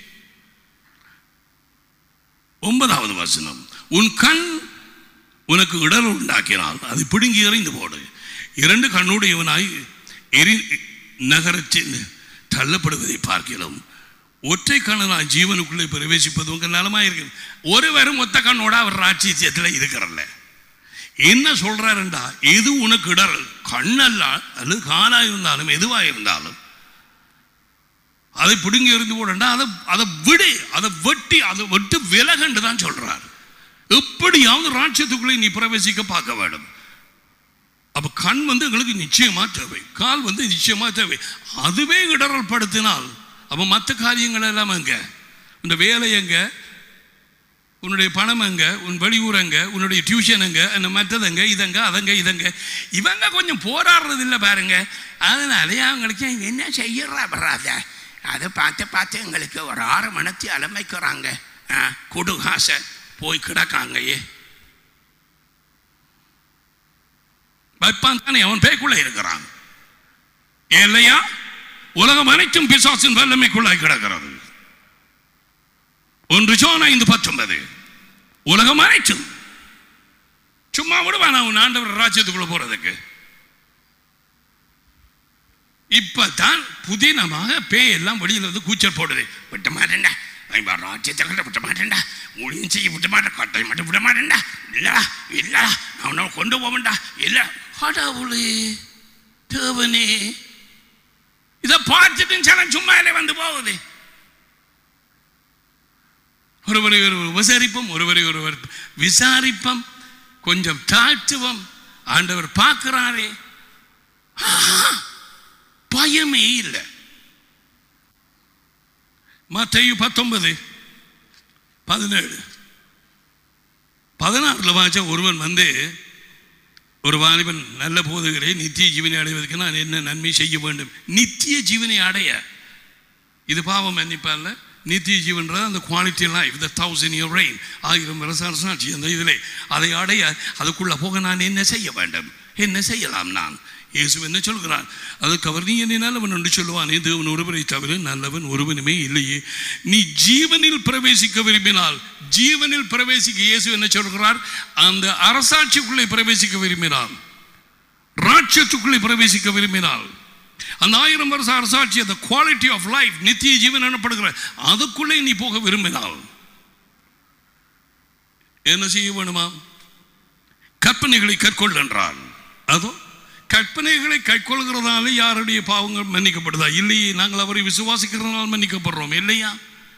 ஒன்பதாவது வசனம் உன் கண் உனக்கு இடர் உண்டாக்கினால் அது பிடுங்கி எறிந்து போடு இரண்டு கண்ணுடையவனாய் எரி நகரத்தில் தள்ளப்படுவதை பார்க்கலாம் ஒற்றை கண்ணனாய் ஜீவனுக்குள்ளே பிரவேசிப்பது உங்க நலமா இருக்கு ஒருவரும் ஒத்த கண்ணோட அவர் ராட்சியத்தில் இருக்கிறல்ல என்ன சொல்றாருண்டா எது உனக்கு இடரல் கண்ணல்ல அல்லது காலா இருந்தாலும் எதுவா இருந்தாலும் அதை பிடுங்கி எறிந்து போடண்டா அதை அதை விடு அதை வெட்டி அதை விட்டு விலகண்டு தான் சொல்றார் எப்படியாவது ராட்சியத்துக்குள்ளே நீ பிரவேசிக்க பார்க்க வேண்டும் அப்ப கண் வந்து எங்களுக்கு நிச்சயமா தேவை கால் வந்து நிச்சயமா தேவை அதுவே இடரல் படுத்தினால் அப்ப மற்ற காரியங்கள் எல்லாம் எங்க இந்த வேலை எங்க உன்னுடைய பணம் எங்க உன் வெளியூர் எங்க உன்னுடைய டியூஷன் எங்க அந்த மற்றதங்க இதங்க அதங்க இதங்க இவங்க கொஞ்சம் போராடுறது இல்லை பாருங்க அதனாலே அவங்களுக்கு என்ன செய்யறா வராத அதை பார்த்து பார்த்து எங்களுக்கு ஒரு ஆறு மணத்தி அலமைக்கிறாங்க குடுகாச போய் கிடக்காங்கயே வைப்பான் தானே அவன் பேய்க்குள்ள இருக்கிறான் இல்லையா உலகம் அனைத்தும் பிசாசின் வல்லமைக்குள்ளாய் கிடக்கிறது ஒன்று சோன ஐந்து பத்தொன்பது உலகம் அனைத்தும் சும்மா விடுவான் அவன் ஆண்டவர் ராஜ்யத்துக்குள்ள போறதுக்கு இப்பதான் புதினமாக பேய் எல்லாம் வெளியில வந்து கூச்சல் போடுது விட்ட மாட்டேன்டா அவன் ராஜ்யத்தை கட்ட விட்ட மாட்டேன்டா ஊழியம் செய்ய விட்ட மாட்டேன் கட்டை மட்டும் விட மாட்டேன்டா இல்லடா இல்லடா அவனை கொண்டு போவன்டா இல்ல கடவுளே தேவனே இதை பார்த்துட்டு சனம் சும்மா இல்லை வந்து போகுது ஒருவரை ஒருவர் உபசரிப்போம் ஒருவரை ஒருவர் விசாரிப்போம் கொஞ்சம் தாழ்த்துவோம் ஆண்டவர் பார்க்கிறாரே பயமே இல்லை மத்தையு பத்தொன்பது பதினேழு பதினாறுல வாச்ச ஒருவன் வந்து ஒரு வாலிபன் நல்ல போதுகிறே நித்திய ஜீவனை அடைவதற்கு நான் என்ன நன்மை செய்ய வேண்டும் நித்திய ஜீவனை அடைய இது பாவம் மன்னிப்பார்ல நித்திய ஜீவன்றது அந்த quality life the thousand year reign ஆயிரம் வருஷம் சாட்சி அந்த இதில் அதை அடைய அதுக்குள்ள போக நான் என்ன செய்ய வேண்டும் என்ன செய்யலாம் நான் இயேசு என்ன சொல்கிறான் அதுக்கு அவர் நீ என்ன நல்லவன் என்று சொல்லுவான் தேவன் ஒருவரை தவிர நல்லவன் ஒருவனுமே இல்லையே நீ ஜீவனில் பிரவேசிக்க விரும்பினால் ஜீவனில் பிரவேசிக்க இயேசு என்ன சொல்கிறார் அந்த அரசாட்சிக்குள்ளே பிரவேசிக்க விரும்பினால் ராட்சத்துக்குள்ளே பிரவேசிக்க விரும்பினால் அந்த ஆயிரம் வருஷ அரசாட்சி அந்த குவாலிட்டி ஆஃப் லைஃப் நித்திய ஜீவன் எனப்படுகிற அதுக்குள்ளே நீ போக விரும்பினால் என்ன செய்ய வேணுமா கற்பனைகளை கற்கொள் என்றான் அதோ கற்பனைகளை கைக்கொள்கிறதால யாருடைய பாவங்கள் மன்னிக்கப்படுதா இல்லையே நாங்கள் அவரை விசுவாசிக்கிறதுனால மன்னிக்கப்படுறோம் இல்லையா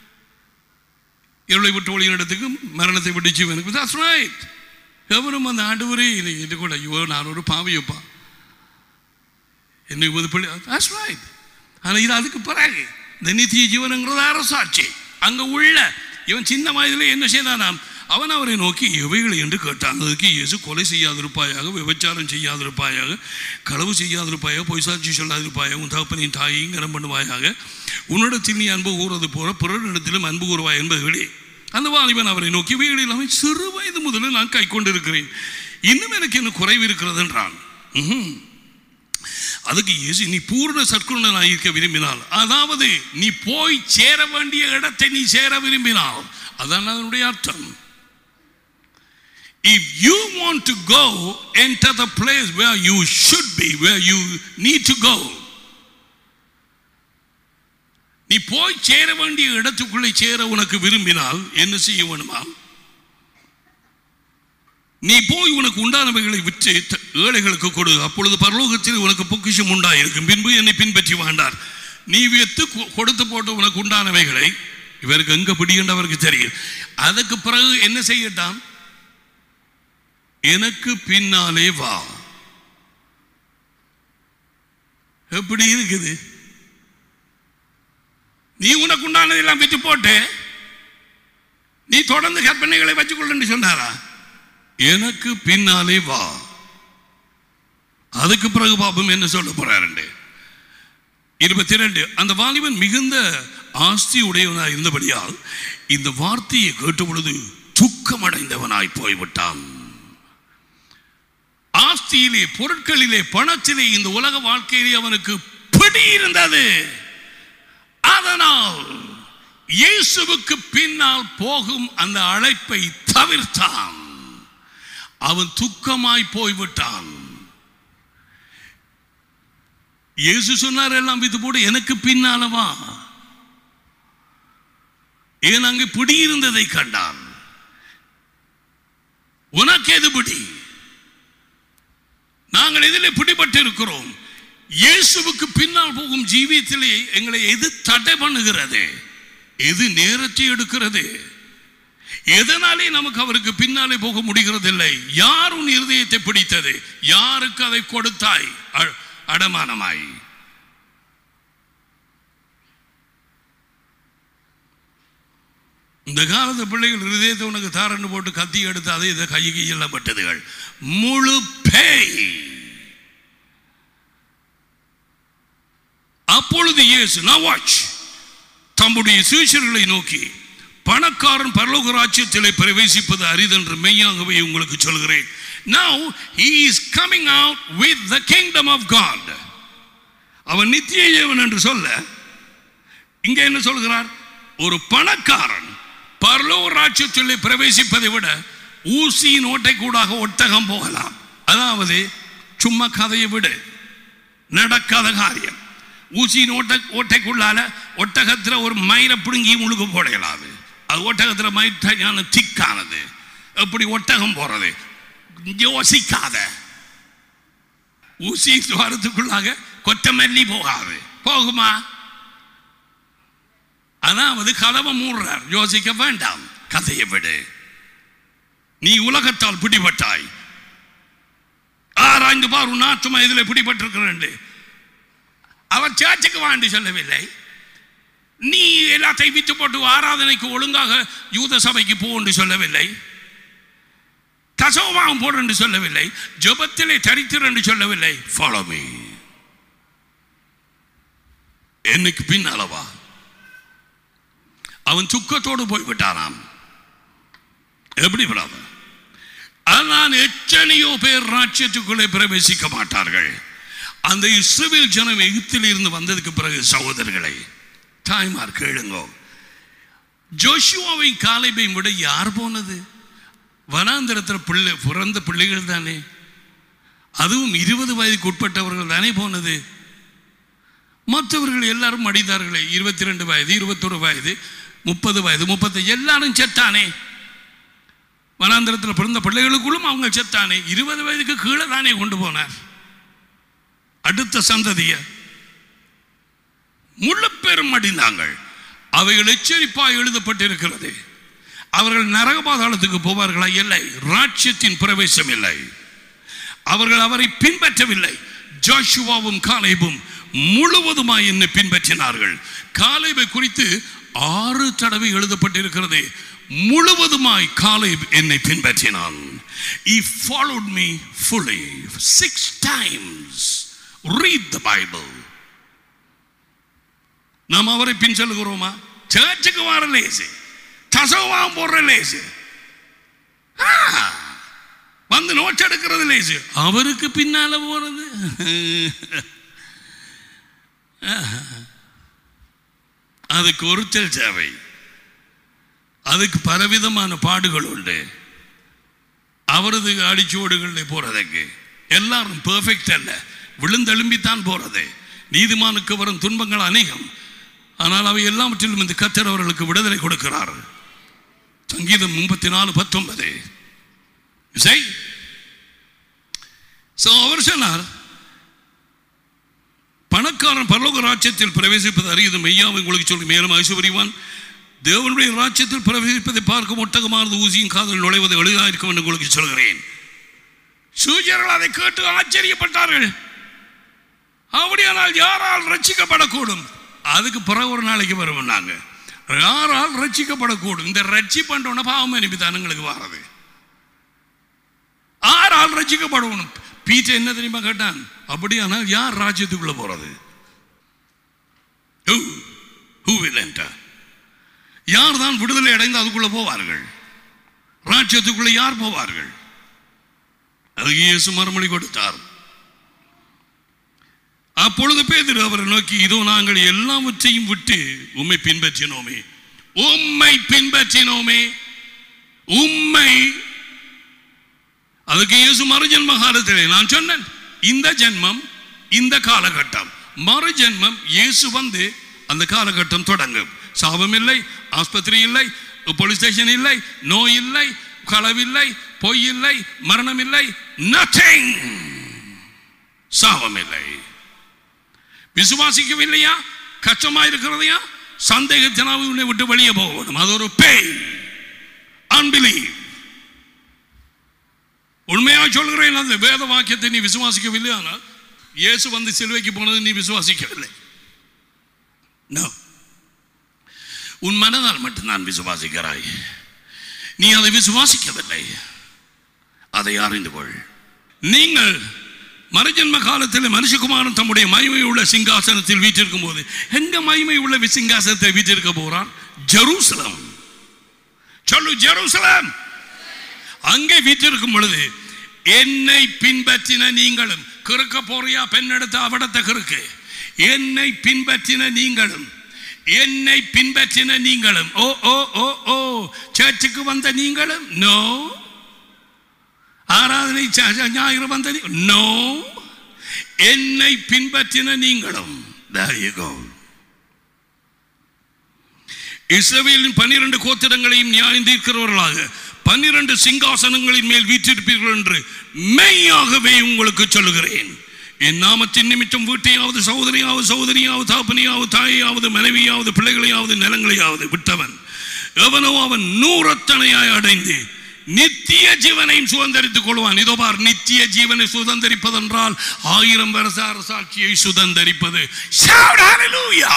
இருளை விட்டு ஒளி இடத்துக்கு மரணத்தை விட்டு ஜீவனுக்கு that's right எவரும் அந்த ஆண்டவரே இது இது கூட ஐயோ நான் ஒரு பாவியப்பா என்னை இது பிள்ளை that's right ஆனால் இது அதுக்கு பிறகு இந்த நித்திய ஜீவனுங்கிறது அரசாட்சி அங்க உள்ள இவன் சின்ன வயதில் என்ன செய்தானாம் அவன் அவரை நோக்கி எவைகள் என்று கேட்டான் அதுக்கு இயேசு கொலை செய்யாதிருப்பாயாக விபச்சாரம் செய்யாதிருப்பாயாக களவு செய்யாதிருப்பாயாக பொய் சாட்சி சொல்லாதிருப்பாயாக உன் தகப்பனின் தாயையும் கரம் பண்ணுவாயாக உன்னிடத்தில் நீ அன்பு கூறுவது போல பிறரிடத்திலும் அன்பு கூறுவாய் என்பதுகளே அந்த வாலிபன் அவரை நோக்கி இவைகளில் அவன் சிறு வயது முதலில் நான் கை கொண்டிருக்கிறேன் இன்னும் எனக்கு என்ன குறைவு இருக்கிறது என்றான் ம்ஹும். அதுக்கு இயேசு நீ பூர்ண சற்குணனாக இருக்க விரும்பினால் அதாவது நீ போய் சேர வேண்டிய இடத்தை நீ சேர விரும்பினால் அதான் அதனுடைய அர்த்தம் If you want to go, enter the place where you should be, where you need to go. நீ போய் சேர வேண்டிய இடத்துக்குள்ளே சேர உனக்கு விரும்பினால் என்ன செய்ய வேணுமா நீ போய் உனக்கு உண்டானவைகளை விற்று த- ஏழைகளுக்கு கொடு அப்பொழுது பரலோகத்தில் உனக்கு பொக்கிஷம் உண்டாயிருக்கும் பின்பு என்னை பின்பற்றி வேண்டார் நீ வித்து கொ- கொடுத்து போட்டு உனக்கு உண்டானவைகளை இவருக்கு எங்க பிடிக்கின்றவருக்கு தெரியும் அதுக்கு பிறகு என்ன செய்யட்டாம் எனக்கு பின்னாலே வா எப்படி இருக்குது நீ உனக்கு உண்டானதெல்லாம் விட்டு போட்டு நீ தொடர்ந்து கற்பனைகளை வச்சுக்கொள்ளு சொன்னாரா எனக்கு பின்னாலே வா அதுக்கு பிறகு பாப்போம் என்ன சொல்ல போறாரு இருபத்தி ரெண்டு அந்த வாலிபன் மிகுந்த ஆஸ்தி உடையவனாய் இருந்தபடியால் இந்த வார்த்தையை கேட்ட பொழுது துக்கமடைந்தவனாய் போய்விட்டான் ஆஸ்தியிலே பொருட்களிலே பணத்திலே இந்த உலக வாழ்க்கையிலே அவனுக்கு பிடி இருந்தது அதனால் இயேசுவுக்கு பின்னால் போகும் அந்த அழைப்பை தவிர்த்தான் அவன் துக்கமாய் போய்விட்டான் இயேசு சொன்னார் எல்லாம் வித்து போடு எனக்கு பின்னால வா ஏன் அங்கு பிடி இருந்ததை கண்டான் உனக்கு எது பிடி நாங்கள் எதிலே பிடிபட்டு இருக்கிறோம் இயேசுவுக்கு பின்னால் போகும் ஜீவியத்திலே எங்களை எது தடை பண்ணுகிறது எது நேரத்தை எடுக்கிறது எதனாலே நமக்கு அவருக்கு பின்னாலே போக முடிகிறதில்லை யார் உன் இருதயத்தை பிடித்தது யாருக்கு அதை கொடுத்தாய் அ- அடமானமாய் இந்த காலத்து பிள்ளைகள் இருதயத்தை உனக்கு தாரண்டு போட்டு கத்தி எடுத்து அதை இதை கைக்கு இயல்லப்பட்டதுகள் முழு பேய் அப்பொழுது இயேசு நான் வாட்ச் தம்முடைய சீஷர்களை நோக்கி பணக்காரன் பரலோக ராஜ்யத்திலே பிரவேசிப்பது அரிதென்று மெய்யாகவே உங்களுக்கு சொல்கிறேன் now he is coming out with the kingdom of god அவன் நித்திய ஜீவன் என்று சொல்ல இங்க என்ன சொல்கிறார் ஒரு பணக்காரன் பரலோக ராஜ்யத்திலே பிரவேசிப்பதை விட ஊசியின் ஓட்டை கூடாக ஒட்டகம் போகலாம் அதாவது சும்மா கதையை விடு நடக்காத காரியம் ஊசியின் ஓட்ட ஓட்டைக்குள்ளால ஒட்டகத்துல ஒரு மயிரை பிடுங்கி முழுக்க போடலாது அது ஒட்டகத்துல மயிற்றான திக்கானது எப்படி ஒட்டகம் போறது யோசிக்காத ஊசி துவாரத்துக்குள்ளாக கொத்தமல்லி போகாது போகுமா அதாவது கதவை மூடுறார் யோசிக்க வேண்டாம் கதையை விடு நீ உலகத்தால் பிடிபட்டாய் ஆராய்ந்து பார் உன் ஆத்துமா இதில் பிடிபட்டிருக்கிறேன் அவர் சேர்ச்சுக்கு வாண்டி சொல்லவில்லை நீ எல்லாத்தையும் விட்டு போட்டு ஆராதனைக்கு ஒழுங்காக யூத சபைக்கு போ என்று சொல்லவில்லை தசோமாவும் போடு என்று சொல்லவில்லை ஜெபத்திலே தரித்திரு என்று சொல்லவில்லை ஃபாலோ மீ என்னைக்கு பின்னாலவா அவன் துக்கத்தோடு போய்விட்டானாம் எப்படி விடாத ஆனால் எத்தனையோ பேர் ராட்சியத்துக்குள்ளே பிரவேசிக்க மாட்டார்கள் அந்த இஸ்ரவேல் ஜனம் எகிப்தில் இருந்து வந்ததுக்கு பிறகு சகோதரர்களை தாய்மார் கேளுங்கோ ஜோஷுவாவை காலைபையும் விட யார் போனது வனாந்திரத்தில் பிள்ளை பிறந்த பிள்ளைகள் தானே அதுவும் இருபது வயதுக்கு உட்பட்டவர்கள் தானே போனது மற்றவர்கள் எல்லாரும் மடிந்தார்களே இருபத்தி ரெண்டு வயது இருபத்தொரு வயது முப்பது வயது முப்பத்தி எல்லாரும் செத்தானே வனாந்திரத்தில் பிறந்த பிள்ளைகளுக்குள்ளும் அவங்க செத்தானே இருபது வயதுக்கு கீழே தானே கொண்டு போனார் அடுத்த சந்ததிய முழு பெரும் அடிந்தாங்கள் அவைகள் எச்சரிப்பாய் எழுதப்பட்டிருக்கிறது அவர்கள் நரக பாதாளத்துக்கு போவார்களா இல்லை ராட்சியத்தின் பிரவேசம் இல்லை அவர்கள் அவரை பின்பற்றவில்லை ஜாஷுவாவும் காலேபும் முழுவதுமாய் என்னை பின்பற்றினார்கள் காலேபை குறித்து ஆறு தடவை எழுதப்பட்டிருக்கிறது முழுவதுமாய் காலேப் என்னை பின்பற்றினான் he followed me fully six times read the bible நாம் அவரை பின் செல்கிறோமா சர்ச்சுக்கு வர லேசு தசவாம் போடுற லேசு ஆ, வந்து நோட்ஸ் எடுக்கிறது லேசு அவருக்கு பின்னால போறது அதுக்கு ஒருத்தல் தேவை அதுக்கு பலவிதமான பாடுகள் உண்டு அவரது அடிச்சுவடுகளில் போறதுக்கு எல்லாரும் பெர்ஃபெக்ட் அல்ல விழுந்தெலும்பித்தான் போறது நீதிமானுக்கு வரும் துன்பங்கள் அநேகம் ஆனால் அவை எல்லாவற்றிலும் இந்த கத்தர் அவர்களுக்கு விடுதலை கொடுக்கிறார் சங்கீதம் முப்பத்தி நாலு பத்தொன்பது இசை So, அவர் சொன்னார் பணக்காரன் பரலோக ராஜ்யத்தில் பிரவேசிப்பது அரியது மெய்யாவை உங்களுக்கு சொல்லி மேலும் ஐஸ்வர்யவான் தேவனுடைய ராஜ்யத்தில் பிரவேசிப்பதை பார்க்கும் ஒட்டகமானது ஊசியும் காதல் நுழைவது எளிதாக இருக்கும் என்று உங்களுக்கு சொல்கிறேன் சூஜர்கள் அதை கேட்டு ஆச்சரியப்பட்டார்கள் அப்படியானால் யாரால் ரட்சிக்கப்படக்கூடும் அதுக்கு பிறகு ஒரு நாளைக்கு வரும் நாங்க யாரால் ரட்சிக்கப்படக்கூடும் இந்த ரட்சி பண்றோம்னா பாவம் அனுப்பித்தானுங்களுக்கு வாரது ஆறால் ரட்சிக்கப்படணும் பீட்டர் என்ன தெரியுமா கேட்டான் அப்படியானால் யார் ராஜ்யத்துக்குள்ள போறது Who? Who will enter? யார் தான் விடுதலை அடைந்து அதுக்குள்ள போவார்கள் ராஜ்யத்துக்குள்ள யார் போவார்கள் அதுக்கு இயேசு மறுமொழி கொடுத்தார் அப்பொழுது பேதிரு அவரை நோக்கி இதோ நாங்கள் எல்லாவற்றையும் விட்டு உம்மை பின்பற்றினோமே உம்மை பின்பற்றினோமே உம்மை அதுக்கு இயேசு மறுஜன்ம காலத்திலே நான் சொன்னேன் இந்த ஜென்மம் இந்த காலகட்டம் மறு ஜென்மம் இயேசு வந்து அந்த காலகட்டம் தொடங்கும் சாபம் இல்லை ஆஸ்பத்திரி இல்லை போலீஸ் ஸ்டேஷன் இல்லை நோய் இல்லை களவில்லை பொய் இல்லை மரணம் இல்லை நத்திங் சாபம் இல்லை விசுவாசிக்கவில்லையா கஷ்டமா இருக்கிறதையா சந்தேகத்தினாவை உன்னை விட்டு வெளியே போக வேண்டும் அது ஒரு பேய் அன்பிலீவ் உண்மையாக சொல்கிறேன் அந்த வேத வாக்கியத்தை நீ விசுவாசிக்கவில்லை ஆனால் இயேசு வந்து சிலுவைக்கு போனது நீ விசுவாசிக்கவில்லை No. உன் மனதால் மட்டும்தான் விசுவாசிக்கிறாய் நீ அதை விசுவாசிக்கவில்லை அதை அறிந்து கொள் நீங்கள் மறுஜன்ம காலத்தில் மனுஷகுமாரன் தம்முடைய மகிமை உள்ள சிங்காசனத்தில் வீற்றிருக்கும் போது எங்க மகிமை உள்ள வி- சிங்காசனத்தை வீற்றிருக்க போறான் ஜெருசலம் சொல்லு ஜெருசலம் அங்கே வீற்றிருக்கும் பொழுது என்னை பின்பற்றின நீங்களும் கிறுக்க போறியா பெண் எடுத்து அவடத்தை கிறுக்கு என்னை பின்பற்றின நீங்களும் என்னை பின்பற்றின நீங்களும் ஓ ஓ ஓ ஓ சர்ச்சுக்கு வந்த நீங்களும் நோ ஆராதனை ச- ச- ஞாயிறு வந்த நோ என்னை பின்பற்றின நீங்களும் There you go. இஸ்ரவேலின் பன்னிரண்டு கோத்திரங்களையும் நியாயம் தீர்க்கிறவர்களாக பன்னிரண்டு சிங்காசனங்களின் மேல் வீற்றிருப்பீர்கள் என்று மெய்யாகவே உங்களுக்கு சொல்லுகிறேன் என் நாமத்தின் நிமித்தம் வீட்டையாவது சகோதரியாவது சகோதரியாவது தாப்பனியாவது தாயாவது மனைவியாவது பிள்ளைகளையாவது நிலங்களையாவது விட்டவன் எவனோ அவன் நூறத்தனையாய் அடைந்து நித்திய ஜீவனையும் சுதந்தரித்துக் கொள்வான் இதோ பார் நித்திய ஜீவனை சுதந்தரிப்பதென்றால் ஆயிரம் வருஷ அரசாட்சியை சுதந்தரிப்பது Shout hallelujah!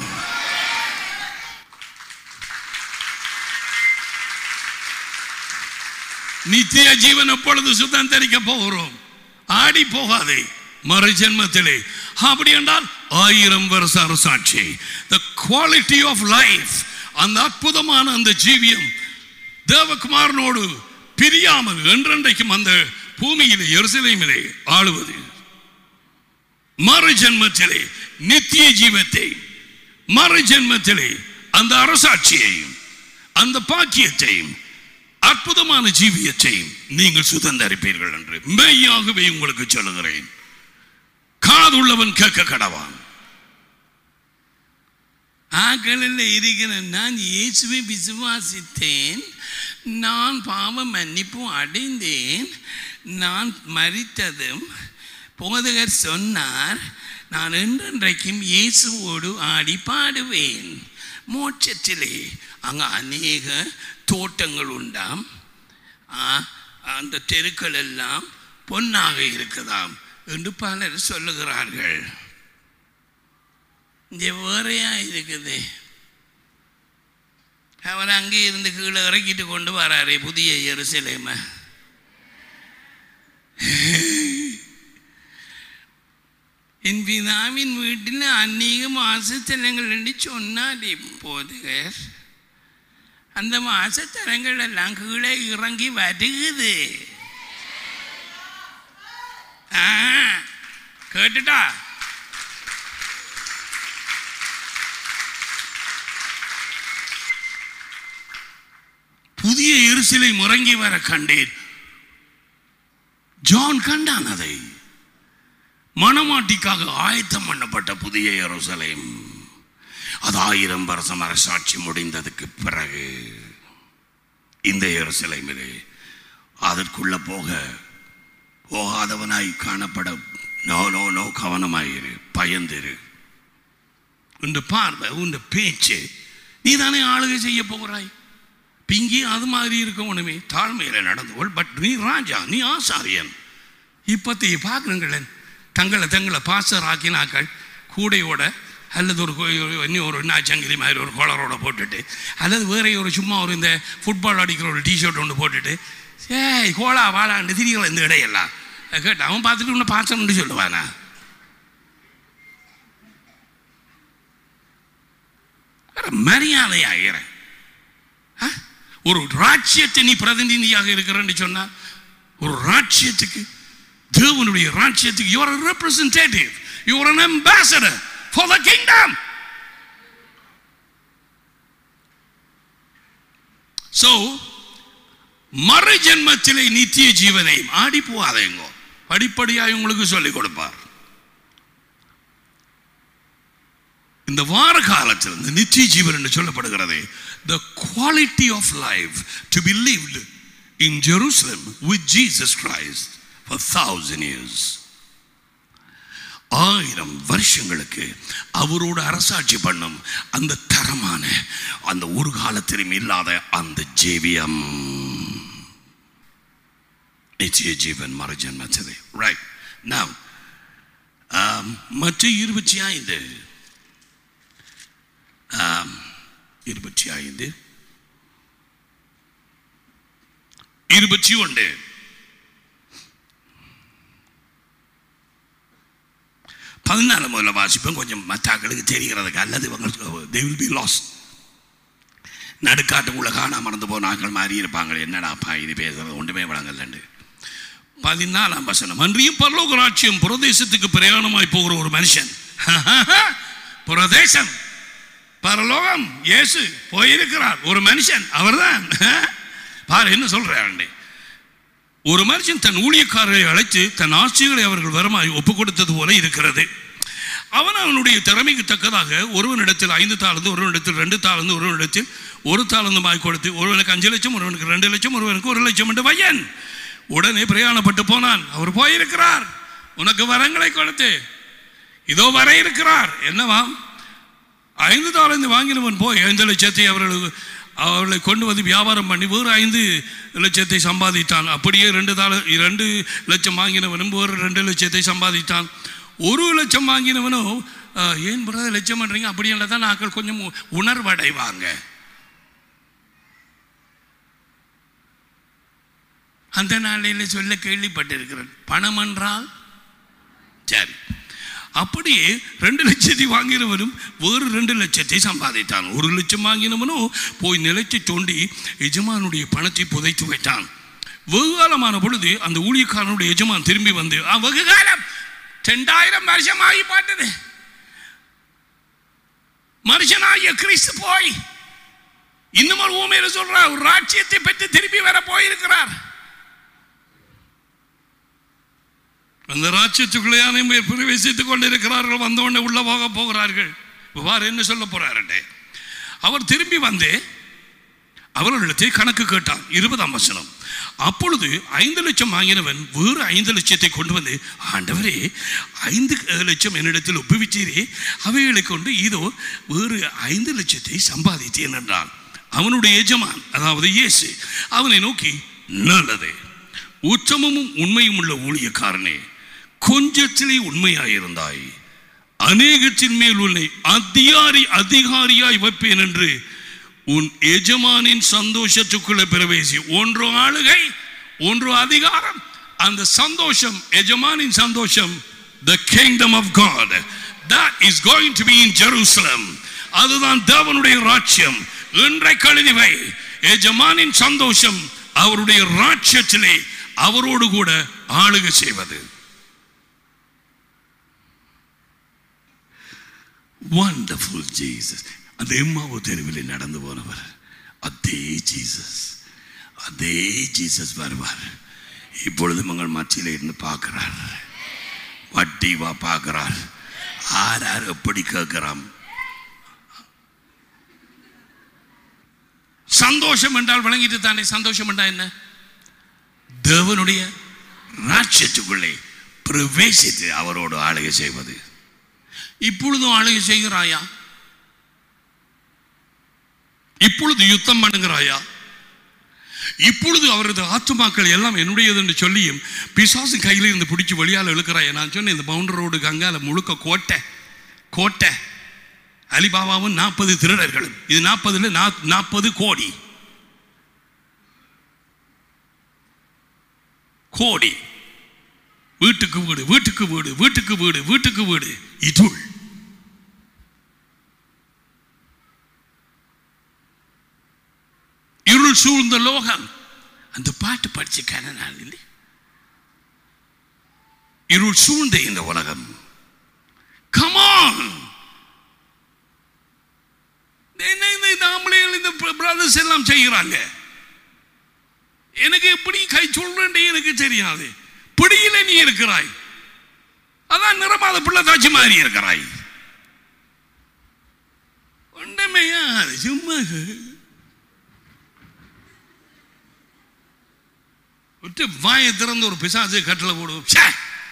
நித்திய ஜீவன் எப்பொழுது சுதந்திரிக்க போகிறோம் ஆடி போகாதே மறு ஜென்மத்திலே அப்படி என்றால் ஆயிரம் வருஷ அரசாட்சி த குவாலிட்டி ஆஃப் லைஃப் அந்த அற்புதமான அந்த ஜீவியம் தேவகுமாரனோடு பிரியாமல் என்றென்றைக்கும் அந்த பூமியிலே எருசலேமிலே ஆளுவது மறு ஜென்மத்திலே நித்திய ஜீவத்தை மறு ஜென்மத்திலே அந்த அரசாட்சியையும் அந்த பாக்கியத்தையும் அற்புதமான ஜீவியத்தையும் நீங்கள் சுதந்தரிப்பீர்கள் என்று மெய்யாகவே உங்களுக்கு சொல்லுகிறேன் காதுள்ளவன் கேட்க கடவான் ஆக்களில் இருக்கிற நான் இயேசுவை விசுவாசித்தேன் நான் பாவ மன்னிப்பும் அடைந்தேன் நான் மறித்ததும் போதகர் சொன்னார் நான் என்றென்றைக்கும் இயேசுவோடு ஆடி பாடுவேன் மோட்சத்திலே அங்கே அநேக தோட்டங்கள் உண்டாம் ஆ, அந்த தெருக்கள் எல்லாம் பொன்னாக இருக்குதாம் என்று பலர் சொல்லுகிறார்கள் இங்கே வேறையா இருக்குது அவர் அங்கே இருந்து கீழே இறக்கிட்டு கொண்டு வராரே புதிய எருசலேமை என் பிதாவின் வீட்டில் அநேக மாசத்தலங்கள் என்று சொன்னார் போதுகர் அந்த மாசத்தலங்கள் எல்லாம் கீழே இறங்கி வருகுது ஆ, கேட்டுட்டா புதிய எரிசிலை முறங்கி வர கண்டேன் ஜான் கண்டான் அதை மணமாட்டிக்காக ஆயத்தம் பண்ணப்பட்ட புதிய எருசலேம் அது ஆயிரம் வருஷம் அரசாட்சி முடிந்ததுக்கு பிறகு இந்த எருசலேமிலே அதற்குள்ள போக போகாதவனாய் காணப்பட நோ நோ நோ கவனமாயிரு பயந்திரு உன் பார்வை உன் பேச்சு நீ தானே ஆளுகை செய்ய போகிறாய் பிங்கி அது மாதிரி இருக்க ஒண்ணுமே தாழ்மையில நடந்து கொள் பட் நீ ராஜா நீ ஆசாரியன் இப்பத்தைய பார்க்குறங்களேன் தங்களை தங்களை பாசர் ஆக்கினாக்கள் கூடையோட அல்லது ஒரு கொ- ஒரு- இன்னும் ஒரு நாச்சங்கிலி மாதிரி ஒரு கோலரோட போட்டுட்டு அல்லது வேற ஒரு சும்மா ஒரு இந்த ஃபுட்பால் அடிக்கிற ஒரு டிஷர்ட் ஒன்று போட்டுட்டு ஏய் கோலா வாழாண்டு திரிகளை இந்த இடையெல்லாம் கேட்டு அவன் பார்த்துட்டு உன்னை பாசம்னு சொல்லுவானா வேற மரியாதை ஆகிறேன் ஒரு ராட்சியத்தை நீ பிரதிநிதியாக இருக்கிறன்னு சொன்னால் ஒரு ராட்சியத்துக்கு தேவனுடைய ராட்சியத்துக்கு your representative your an ambassador for the kingdom so மறு ஜென்மத்திலே நித்திய ஜீவனை ஆடி போகாதேங்கோ படிப்படியாக உங்களுக்கு சொல்லிக் கொடுப்பார் இந்த வார காலத்தில் இந்த நித்திய ஜீவன் என்று சொல்லப்படுகிறது the quality of life to be lived in Jerusalem with Jesus Christ for thousand years ஆயிரம் வருஷங்களுக்கு அவரோடு அரசாட்சி பண்ணும் அந்த தரமான அந்த ஒரு காலத்திலும் இல்லாத அந்த ஜீவியம் நிச்சய ஜீவன் மறு ஜென்மச்சதை ரைட் now um, மற்ற இருபத்தி ஐந்து ஆம், இருபத்தி ஐந்து இருபத்தி ஒன்று பதினாலு முதல்ல வாசிப்போம் கொஞ்சம் மற்றாக்களுக்கு தெரிகிறதுக்கு அல்லது இவங்களுக்கு they will be lost நடுக்காட்டுக்குள்ள காணாம மறந்து போனாக்கள் மாதிரி இருப்பாங்க என்னடாப்பா இது பேசுறது ஒன்றுமே விளங்கலண்டு பதினாலாம் வசனம் அன்றியும் பரலோக ராட்சியம் புரதேசத்துக்கு பிரயாணமாய் போகிற ஒரு மனுஷன் புரதேசம் பரலோகம் இயேசு போயிருக்கிறார் ஒரு மனுஷன் அவர்தான் பாரு என்ன சொல்றாரு ஒரு மனுஷன் தன் ஊழியக்காரரை அழைத்து தன் ஆட்சிகளை அவர்கள் வரமாய் ஒப்பு கொடுத்தது போல இருக்கிறது அவன் அவனுடைய திறமைக்கு தக்கதாக ஒருவனிடத்தில் ஐந்து தாளந்து ஒருவனிடத்தில் ரெண்டு தாளந்து ஒருவனிடத்தில் ஒரு தாளந்துமாய் கொடுத்து ஒருவனுக்கு அஞ்சு லட்சம் ஒருவனுக்கு ரெண்டு லட்சம் ஒருவனுக்கு ஒரு லட்சம் என்று பையன் உடனே பிரயாணப்பட்டு போனான் அவர் போயிருக்கிறார் உனக்கு வரங்களை கொடுத்து இதோ வர இருக்கிறார் என்னவாம் ஐந்து தாளந்து வாங்கினவன் போய் ஐந்து லட்சத்தை அவர்களுக்கு அவர்களை கொண்டு வந்து வியாபாரம் பண்ணி வேறு ஐந்து லட்சத்தை சம்பாதித்தான் அப்படியே ரெண்டு தாள ரெண்டு லட்சம் வாங்கினவனும் வேறு ரெண்டு லட்சத்தை சம்பாதித்தான் ஒரு லட்சம் வாங்கினவனும் "அஹ், ஏன் பிரதர் லட்சம் பண்ணுறீங்க அப்படின்னா தான் நாக்கள் கொஞ்சம் உ- உணர்வடைவாங்க அந்த நாளையில் சொல்ல கேள்விப்பட்டிருக்கிறேன் பணம் என்றால் சரி அப்படியே ரெண்டு லட்சத்தை வாங்கினவனும் வேறு ரெண்டு லட்சத்தை சம்பாதித்தான் ஒரு லட்சம் வாங்கினவனும் போய் நிலைத்து தோண்டி எஜமானுடைய பணத்தை புதைத்து வைத்தான் வெகு காலமான பொழுது அந்த ஊழியக்காரனுடைய எஜமான் திரும்பி வந்து "ஆ, வெகு காலம் ரெண்டாயிரம் வருஷம் ஆகி பாட்டது மனுஷனாகிய கிறிஸ்து போய் இன்னும் ஒரு ஊமையில சொல்றார் ஒரு ராட்சியத்தை பெற்று திரும்பி வர போயிருக்கிறார் அந்த ராட்சியத்துக்குள்ளே அனைவரும் பிரவேசித்துக் கொண்டிருக்கிறார்கள் வந்தவுடனே உள்ள போக போகிறார்கள் வார் என்ன சொல்ல போறாருட்டே அவர் திரும்பி வந்து அவர்களிடத்தை கணக்கு கேட்டான் இருபதாம் வசனம் அப்பொழுது ஐந்து லட்சம் வாங்கினவன் வேறு ஐந்து லட்சத்தை கொண்டு வந்து ஆண்டவரே ஐந்து லட்சம் என்னிடத்தில் ஒப்புவிச்சீரே அவைகளை கொண்டு இதோ வேறு ஐந்து லட்சத்தை சம்பாதித்தேன் என்றான் அவனுடைய எஜமான் அதாவது இயேசு அவனை நோக்கி நல்லது உச்சமும் உண்மையும் உள்ள ஊழியக்காரனே கொஞ்சத்திலே உண்மையாயிருந்தாய் அநேகத்தின் மேல் உன்னை அதிகாரி அதிகாரியாய் வைப்பேன் என்று உன் எஜமானின் சந்தோஷத்துக்குள்ள பிரவேசி ஒன்று ஆளுகை ஒன்று அதிகாரம் அந்த சந்தோஷம் எஜமானின் சந்தோஷம் the kingdom of God that is going to be in Jerusalem அதுதான் தேவனுடைய ராஜ்யம் இன்றை கழுதிவை எஜமானின் சந்தோஷம் அவருடைய ராஜ்யத்திலே அவரோடு கூட ஆளுகை செய்வது வண்டர்ஃபுல் ஜீசஸ் அந்த எம்மாவோ தெருவில் நடந்து போனவர் அதே ஜீசஸ் அதே ஜீசஸ் வருவார் இப்பொழுது உங்கள் மத்தியில் இருந்து பார்க்கிறார் வட்டி வா பார்க்கிறார் ஆர் யார் எப்படி கேட்கிறான் சந்தோஷம் என்றால் வழங்கிட்டு தானே சந்தோஷம் என்றால் என்ன தேவனுடைய ராட்சத்துக்குள்ளே பிரவேசித்து அவரோடு ஆளுகை செய்வது இப்பொழுதும் ஆளுகை செய்கிறாயா இப்பொழுது யுத்தம் பண்ணுகிறாயா இப்பொழுது அவரது ஆத்துமாக்கள் எல்லாம் என்னுடையது என்று சொல்லியும் பிசாசு கையில் இருந்து பிடிச்சி வெளியால் இழுக்கிறாயா நான் சொன்னேன் இந்த பவுண்டர் ரோடு அங்கால முழுக்க கோட்டை கோட்டை அலிபாபாவும் நாற்பது திருடர்களும் இது நாற்பதுல நாற்பது கோடி கோடி வீட்டுக்கு வீடு வீட்டுக்கு வீடு வீட்டுக்கு வீடு வீட்டுக்கு வீடு இதுள் இருள் சூழ்ந்த லோகம் அந்த பாட்டு படிச்சுக்கான நான் இல்லை இருள் சூழ்ந்த இந்த உலகம் கமான் என்ன இந்த இந்த ஆம்பளைகள் இந்த பிரதர்ஸ் எல்லாம் செய்கிறாங்க எனக்கு எப்படி கை சொல்றேன் எனக்கு தெரியாது பிடியில நீ இருக்கிறாய் அதான் நிறமாத பிள்ளை தாச்சி மாதிரி இருக்கிறாய் ஒன்றுமையா சும்மா விட்டு வாயை திறந்து ஒரு பிசாசு கட்டில் போடுவோம் ச்சே!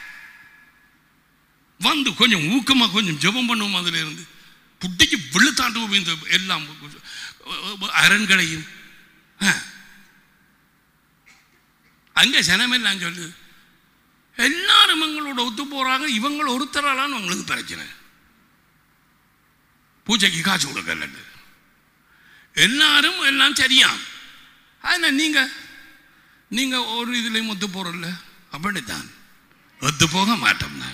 வந்து கொஞ்சம் ஊக்கமா கொஞ்சம் ஜெபம் பண்ணுவோம் அதுல இருந்து புட்டிக்கு விழுத்தாண்டுவோம் இந்த எல்லாம் அரண்களையும் ஆ. அங்க ஜனமெல்லாம் சொல்லு எல்லாரும் இவங்களோட ஒத்து போறாங்க இவங்கள ஒருத்தராலான்னு உங்களுக்கு பிரச்சனை பூஜைக்கு காசு கொடுக்கல எல்லாரும் எல்லாம் சரியா ஆனா நீங்க நீங்க ஒரு இதுலயும் ஒத்து போறல அப்படித்தான் ஒத்து போக மாட்டோம் நான்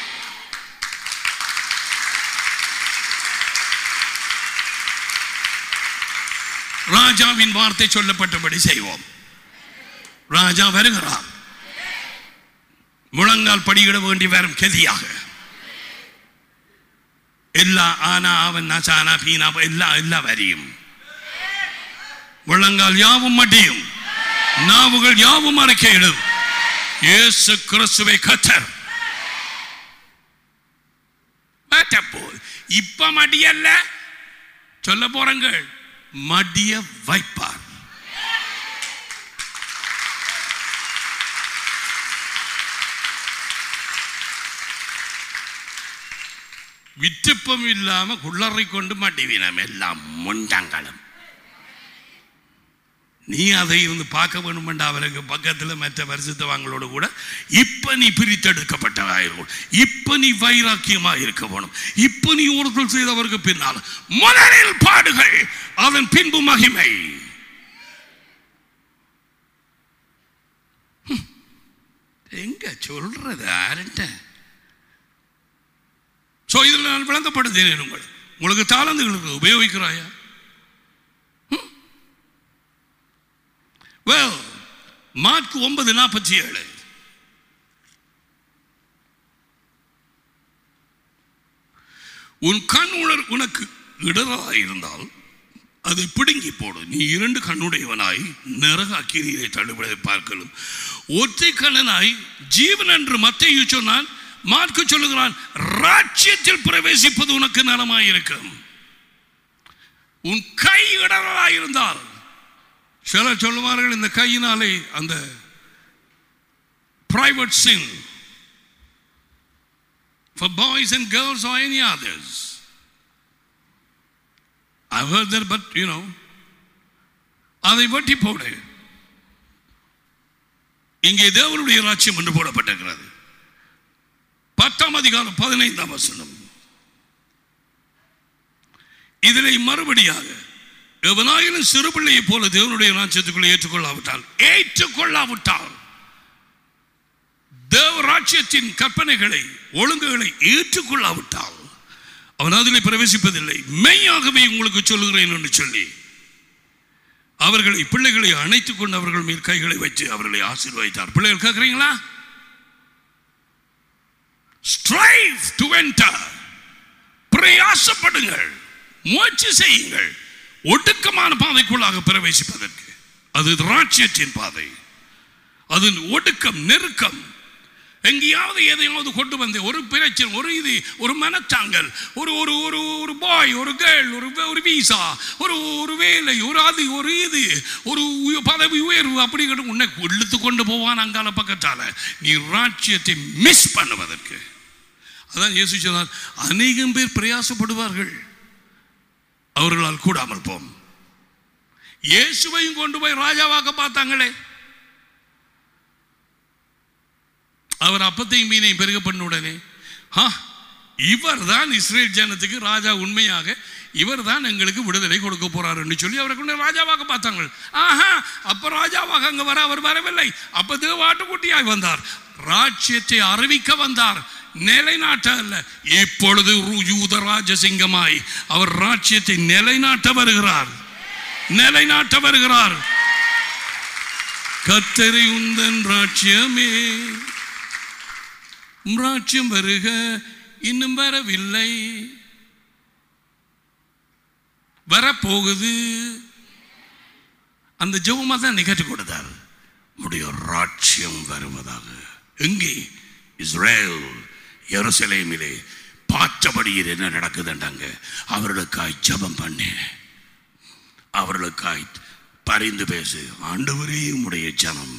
ராஜாவின் வார்த்தை சொல்லப்பட்டபடி செய்வோம் ராஜா வருகிறார் முழங்கால் படியிட வேண்டி வரும் கதியாக எல்லா ஆனா அவன் நசானா பீனா எல்லா எல்லா வரியும் முழங்கால் யாவும் மடியும் நாவுகள் யாவும் அரைக்கையிடும் இயேசு கிறிஸ்துவை கத்தர் மாட்டப்போது இப்ப மடியல்ல சொல்ல போறங்கள் மடிய வைப்பார் விற்றுப்பம் இல்லாம குள்ளறை கொண்டு மாட்டிவினம் எல்லாம் முண்டங்களும் நீ அதை இருந்து பார்க்க வேணுமெண்டா அவருக்கு பக்கத்தில் மற்ற வருஷத்தவங்களோட கூட இப்ப நீ பிரித்தெடுக்கப்பட்டதாயிருக்கும் இப்ப நீ வைராக்கியமா இருக்க வேணும் இப்ப நீ ஒருத்தல் செய்தவருக்கு பின்னால் முதலில் பாடுகள் அதன் பின்பு மகிமை ஹம். எங்க சொல்றது யாருட்ட சோ இதில் நான் விளங்கப்படுத்தேன் உங்கள் உங்களுக்கு தாளந்துகளுக்கு உபயோகிக்கிறாயா வெல் மார்க் ஒன்பது நாற்பத்தி ஏழு உன் கண் உணர் உனக்கு இடராக இருந்தால் அதை பிடுங்கி போடு நீ இரண்டு கண்ணுடையவனாய் நரக அக்கிரியை தள்ளுவதை பார்க்கலும் ஒற்றை கண்ணனாய் ஜீவன் என்று மத்தையு சொன்னான் மார்க்கு சொல்லுகிறான் ராஜ்யத்தில் பிரவேசிப்பது உனக்கு நலமாயிருக்கும் உன் கை இடராக இருந்தால் சிலர் சொல்லுவார்கள் இந்த கையினாலே அந்த private sin for boys and girls or any others. I've heard that, but you know, அதை வெட்டி போடு இங்கே தேவனுடைய ராட்சியம் என்று போடப்பட்டிருக்கிறது பத்தாம் அதிகாரம் பதினைந்தாம் வசனம் இதிலே மறுபடியாக எவனாயிலும் சிறுபிள்ளையை போல தேவனுடைய ராஜ்யத்துக்குள்ள ஏற்றுக்கொள்ளாவிட்டால் ஏற்றுக்கொள்ளாவிட்டால் தேவ ராஜ்யத்தின் கற்பனைகளை ஒழுங்குகளை ஏற்றுக்கொள்ளாவிட்டால் அவன் அதிலே பிரவேசிப்பதில்லை மெய்யாகவே உங்களுக்கு சொல்லுகிறேன் என்று சொல்லி அவர்களை பிள்ளைகளை அணைத்துக் கொண்டு அவர்கள் மேல் கைகளை வச்சு அவர்களை ஆசீர்வதித்தார் பிள்ளைகள் கேட்குறீங்களா ஸ்ட்ரைவ் டு என்டர் பிரயாசப்படுங்கள் முயற்சி செய்யுங்கள் ஒடுக்கமான பாதைக்குள்ளாக பிரவேசிப்பதற்கு அது ராட்சியத்தின் பாதை அது ஒடுக்கம் நெருக்கம் எங்கேயாவது எதையாவது கொண்டு வந்து ஒரு பிரச்சனை ஒரு இது ஒரு மனத்தாங்கல் ஒரு ஒரு ஒரு ஒரு பாய் ஒரு கேர்ள் ஒரு ஒரு வீசா ஒரு ஒரு வேலை ஒரு அது ஒரு இது ஒரு உய- பதவி உயர்வு அப்படிங்கிற உன்னை இழுத்து கொண்டு போவான் அங்கால பக்கத்தால நீ ராட்சியத்தை மிஸ் பண்ணுவதற்கு அதான் இயேசு சொன்னார் அநேகம் பேர் பிரயாசப்படுவார்கள் அவர்களால் கூடாமல் போம் இயேசுவையும் கொண்டு போய் ராஜாவாக்க பார்த்தாங்களே அவர் அப்பத்தையும் மீனையும் பெருக பண்ண உடனே ஆ இவர் தான் இஸ்ரேல் ஜனத்துக்கு ராஜா உண்மையாக இவர் தான் எங்களுக்கு விடுதலை கொடுக்க போறாருன்னு சொல்லி அவரை கொண்டு ராஜாவாக பார்த்தாங்க ஆஹா அப்ப ராஜாவாக அங்க வர அவர் வரவில்லை அப்ப தேவாட்டுக்குட்டியாய் வந்தார் ராஜ்யத்தை அறிவிக்க வந்தார் நிலைநாட்ட அல்ல இப்பொழுது ரு- யூத ராஜசிங்கமாய் அவர் ராஜ்யத்தை நிலைநாட்ட வருகிறார் நிலைநாட்ட வருகிறார் கத்தரி உந்தன் ராஜ்யமே உம் ராஜ்யம் வருக இன்னும் வரவில்லை வரப்போகுது அந்த ஜெபமா தான் நிகழ்ச்சி கொடுத்தார் உடைய ராட்சியம் வருவதாக எங்கே இஸ்ரேல் எருசலேமிலே பார்த்தபடியில் என்ன நடக்குதுண்டாங்க அவர்களுக்காய் ஜெபம் பண்ணு அவர்களுக்காய் பரிந்து பேசு ஆண்டவரே உடைய ஜனம்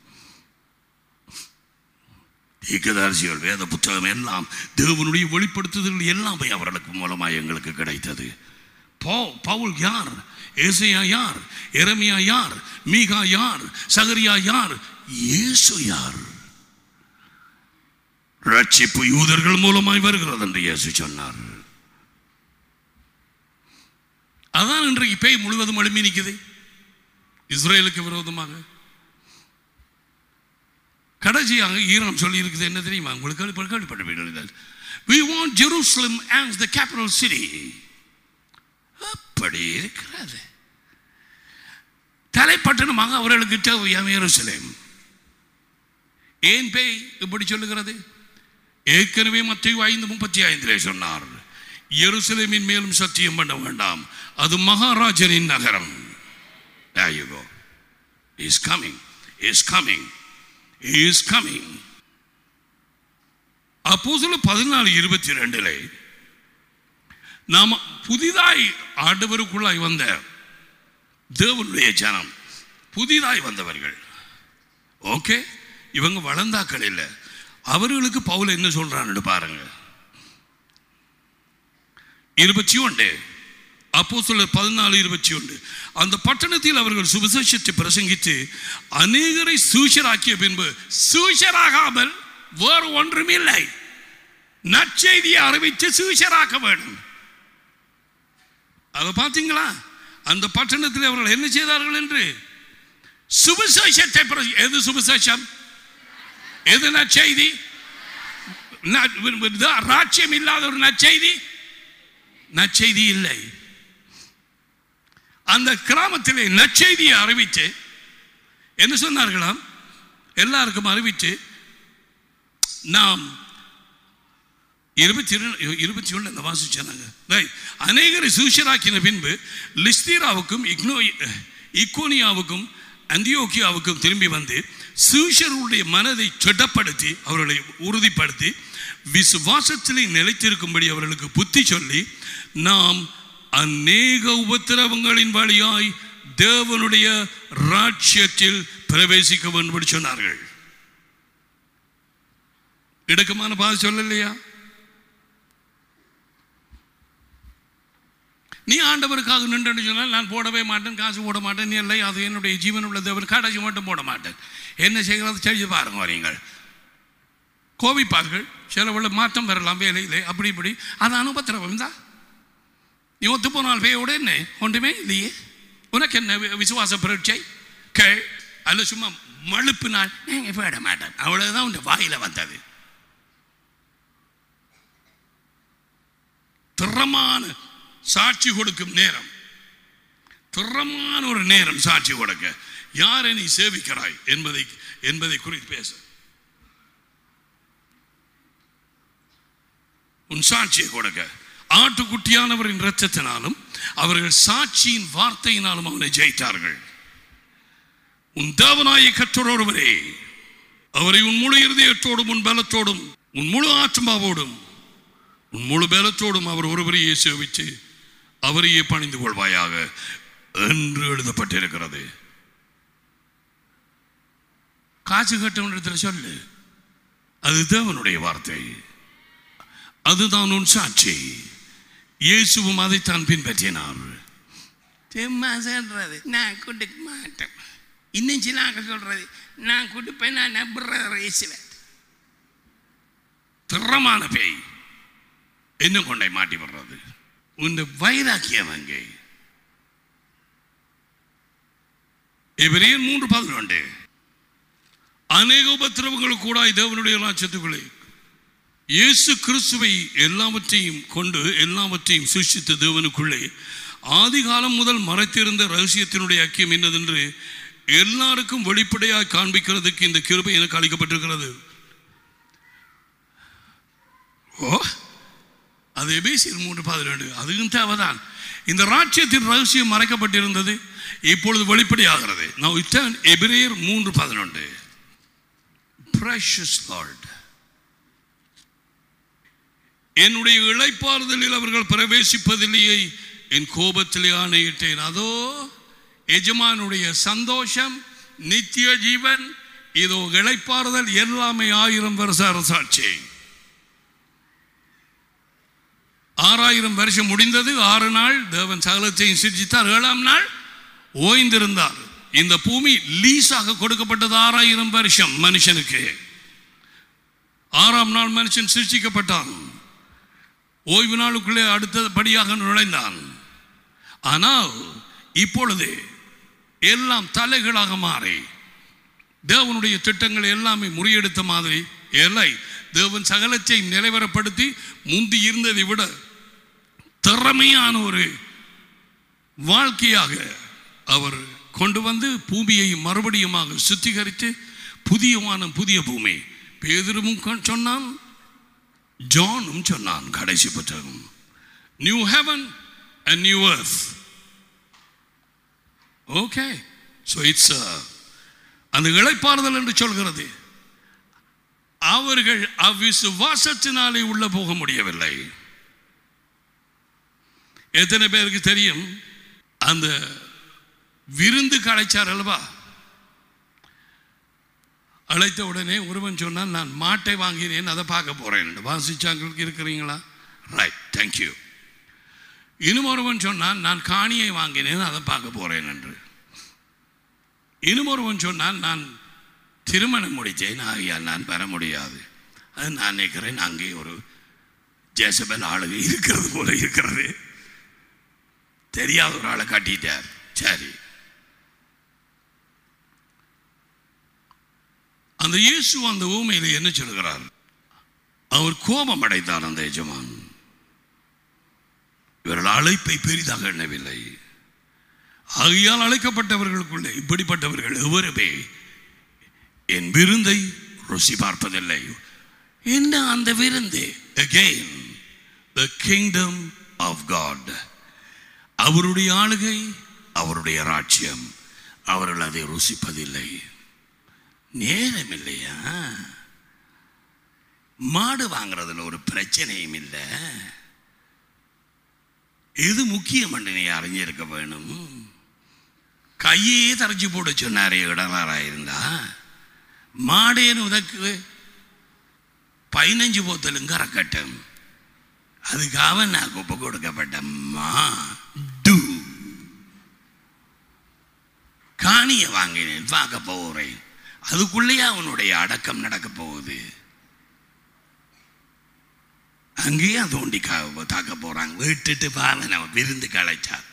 தீர்க்கதரிசிகள் வேத புத்தகம் எல்லாம் தேவனுடைய வெளிப்படுத்துதல் எல்லாமே அவர்களுக்கு மூலமாக எங்களுக்கு கிடைத்தது போ பவுல் யார் ஏசையா யார் எரமியா யார் மீகா யார் சகரியா யார் இயேசு யார் ரட்சிப்பு யூதர்கள் மூலமாய் வருகிறது என்று இயேசு சொன்னார் அதான் இன்றைக்கு பேய் முழுவதும் எழுப்பி நிற்குது இஸ்ரேலுக்கு விரோதமாக கடைசியாக ஈரான் சொல்லி இருக்குது என்ன தெரியுமா உங்களுக்கு கேள்வி- கேள்விப்பட்டிருப்பீர்கள் we want jerusalem as the capital city அப்படி இருக்கிறது தலைப்பட்டணமாக அவர்களுக்கு தேவையாம் எருசலேம் ஏன் பேய் இப்படி சொல்லுகிறது ஏற்கனவே மத்திய ஐந்து முப்பத்தி ஐந்திலே சொன்னார் எருசலேமின் மேலும் சத்தியம் பண்ண வேண்டாம் அது மகாராஜரின் நகரம் There you go. He's coming. He's coming. He is coming. அப்போஸ்தல பதினாலு இருபத்தி ரெண்டுல நாம் புதிதாய் ஆண்டவருக்குள்ளாய் வந்த தேவனுடைய ஜனம் புதிதாய் வந்தவர்கள் ஓகே இவங்க வளர்ந்தாக்கள் இல்லை அவர்களுக்கு பவுல் என்ன சொல்றான்னு பாருங்க இருபத்தி ஒன்று அப்போ சொல்ல பதினாலு இருபத்தி ஒன்று அந்த பட்டணத்தில் அவர்கள் சுவிசேஷத்தை பிரசங்கித்து அநேகரை சூஷராக்கிய பின்பு சூஷராகாமல் வேறு ஒன்றும் இல்லை நற்செய்தியை அறிவித்து சூஷராக்க வேண்டும் அதை பார்த்தீங்களா அந்த பட்டணத்தில் அவர்கள் என்ன செய்தார்கள் என்று சுவிசேஷத்தை பிர- எது சுவிசேஷம் எது நற்செய்தி ந- ராஜ்யம் இல்லாத ஒரு நற்செய்தி நற்செய்தி இல்லை அந்த கிராமத்திலே நற்செய்தியை அறிவித்து என்ன சொன்னார்களாம் எல்லாருக்கும் அறிவித்து நாம் இருபத்தி ரெண்டு இருபத்தி ஒன்று அந்த வாசிச்சாங்க Right. அநேகரை சூஷராக்கின பின்பு லிஸ்தீராவுக்கும் இக்னோ இக்கோனியாவுக்கும் அந்தியோக்கியாவுக்கும் திரும்பி வந்து சூஷருடைய மனதை திடப்படுத்தி அவர்களை உறுதிப்படுத்தி விசுவாசத்திலே நிலைத்திருக்கும்படி அவர்களுக்கு புத்தி சொல்லி நாம் அநேக உபத்திரவங்களின் வழியாய் தேவனுடைய ராஜ்யத்தில் பிரவேசிக்க வேண்டும் என்று சொன்னார்கள் இடுக்கமான பாதை சொல்லலையா நீ ஆண்டவருக்காக நின்று சொன்னால் நான் போடவே மாட்டேன் காசு போட மாட்டேன் நீ இல்லை அது என்னுடைய ஜீவன் உள்ள தேவன் கடைசி மட்டும் போட மாட்டேன் என்ன செய்கிறது செய்து பாருங்க வரீங்கள் கோபிப்பார்கள் சில உள்ள மாற்றம் வரலாம் வேலையிலே அப்படி இப்படி அது அனுபத்திரவம் தான் நீ ஒத்து போனால் பேயோட என்ன ஒன்றுமே இல்லையே உனக்கு என்ன வி- விசுவாச பரீட்சை கேள் அல்ல சும்மா மழுப்பு நான் நீங்கள் போயிட மாட்டேன் அவ்வளவுதான் உன் வாயில வந்தது திறமான சாட்சி கொடுக்கும் நேரம் திறமான ஒரு நேரம் சாட்சி கொடுக்க யாரை நீ சேவிக்கிறாய் என்பதை என்பதை குறித்து பேச உன் சாட்சியை கொடுக்க ஆட்டுக்குட்டியானவரின் இரத்தத்தினாலும் அவர்கள் சாட்சியின் வார்த்தையினாலும் அவனை ஜெயித்தார்கள் உன் தேவனாய கற்றொருவரே அவரை உன் முழு இருதயத்தோடும் உன் பலத்தோடும் உன் முழு ஆத்மாவோடும் உன் முழு பலத்தோடும் அவர் ஒருவரையே சேவித்து அவரையே பணிந்து கொள்வாயாக என்று எழுதப்பட்டிருக்கிறது காசு கட்டவனிடத்தில் சொல்லு அது தேவனுடைய வார்த்தை அதுதான் உன் சாட்சி இயேசுவும் அதைத்தான் பின்பற்றினார் சும்மா சொல்றது நான் கொடுக்க மாட்டேன் இன்னும் சில ஆட்கள் சொல்றது நான் கொடுப்பேன் நான் நம்புற இயேசுவை திறமான பேய் என்ன கொண்டை மாட்டி விடுறது உன் வைராக்கியம் அங்கே எபிரேயர் மூன்று பதினொன்று அநேக உபத்திரவங்கள் கூட தேவனுடைய ராஜ்யத்துக்குள்ளே இயேசு கிறிஸ்துவை எல்லாவற்றையும் கொண்டு எல்லாவற்றையும் சிருஷ்டித்த தேவனுக்குள்ளே ஆதி காலம் முதல் மறைத்திருந்த ரகசியத்தினுடைய ஐக்கியம் என்னதென்று எல்லாருக்கும் வெளிப்படையாக காண்பிக்கிறதுக்கு இந்த கிருபை எனக்கு அளிக்கப்பட்டிருக்கிறது ஓ அது எபேசியர் மூன்று பதினேழு அதுவும் தேவைதான் இந்த ராஜ்யத்தின் ரகசியம் மறைக்கப்பட்டிருந்தது இப்பொழுது வெளிப்படையாகிறது நான் இத்தன் எபிரேயர் மூன்று பதினொன்று Precious Lord என்னுடைய இளைப்பாறுதலில் அவர்கள் பிரவேசிப்பதிலேயே என் கோபத்திலே ஆணையிட்டேன் அதோ எஜமானுடைய சந்தோஷம் நித்திய ஜீவன் இதோ இளைப்பாறுதல் எல்லாமே ஆயிரம் வருஷ அரசாட்சி ஆறாயிரம் வருஷம் முடிந்தது ஆறு நாள் தேவன் சகலத்தையும் சிரிச்சித்தார் ஏழாம் நாள் ஓய்ந்திருந்தார் இந்த பூமி லீஸாக கொடுக்கப்பட்டது ஆறாயிரம் வருஷம் மனுஷனுக்கு ஆறாம் நாள் மனுஷன் சிருஷ்டிக்கப்பட்டான் ஓய்வு நாளுக்குள்ளே அடுத்தபடியாக நுழைந்தான் ஆனால் இப்பொழுது எல்லாம் தலைகளாக மாறி தேவனுடைய திட்டங்கள் எல்லாமே முறியெடுத்த மாதிரி இல்லை தேவன் சகலத்தை நிலைவரப்படுத்தி முந்தி இருந்ததை விட திறமையான ஒரு வாழ்க்கையாக அவர் கொண்டு வந்து பூமியை மறுபடியுமாக சுத்திகரித்து புதிய வானம் புதிய பூமி பேதரும் கொ- சொன்னான் ஜானும் சொன்னான் கடைசி புத்தகம் new heaven and new earth okay so it's அந்த இளைப்பாறுதல் என்று சொல்கிறது அவர்கள் அவ்விசுவாசத்தினாலே உள்ள போக முடியவில்லை எத்தனை பேருக்கு தெரியும் அந்த விருந்து அழைச்சார் அல்லவா அழைத்த உடனே ஒருவன் சொன்னான் நான் மாட்டை வாங்கினேன் அதை பார்க்க போறேன் வாசிச்சாங்களுக்கு இருக்கிறீங்களா ரைட் தேங்க்யூ இன்னும் ஒருவன் சொன்னான் நான் காணியை வாங்கினேன் அதை பார்க்க போறேன் என்று இன்னும் ஒருவன் சொன்னான் நான் திருமணம் முடித்தேன் ஆகையால் நான் வர முடியாது அது நான் நினைக்கிறேன் அங்கே ஒரு ஜேசபல் ஆளுகை இருக்கிறது போல இருக்கிறது தெரியாத ஒரு ஆளை கட்டிட்டார் சரி அந்த இயேசு அந்த ஊமையில என்ன சொல்கிறார் அவர் கோபம் அடைத்தார் அந்த எஜமான் இவர்கள் அழைப்பை பெரிதாக எண்ணவில்லை ஆகையால் அழைக்கப்பட்டவர்களுக்குள்ளே இப்படிப்பட்டவர்கள் எவருமே என் விருந்தை ருசி பார்ப்பதில்லை என்ன அந்த விருந்து again the kingdom of god அவருடைய ஆளுகை அவருடைய ராஜ்யம் அவர்கள் அதை ருசிப்பதில்லை நேரம் இல்லையா மாடு வாங்குறதுல ஒரு பிரச்சனையும் இல்லை எது முக்கியம் நீ அறிஞ்சிருக்க வேணும் கையே தரைச்சி போட சொன்னாரே இடலாரா இருந்தா மாடேன்னு உதக்கு பதினஞ்சு போத்தலும் கறக்கட்டும் அதுக்காக நான் குப்பை கொடுக்கப்பட்டம்மா டு காணிய வாங்கினேன் பார்க்க போகிறேன் அதுக்குள்ளேயே அவனுடைய அடக்கம் நடக்க போகுது அங்கேயே தோண்டி கா- தாக்க போறாங்க விட்டுட்டு பாலன விருந்து களைச்சார்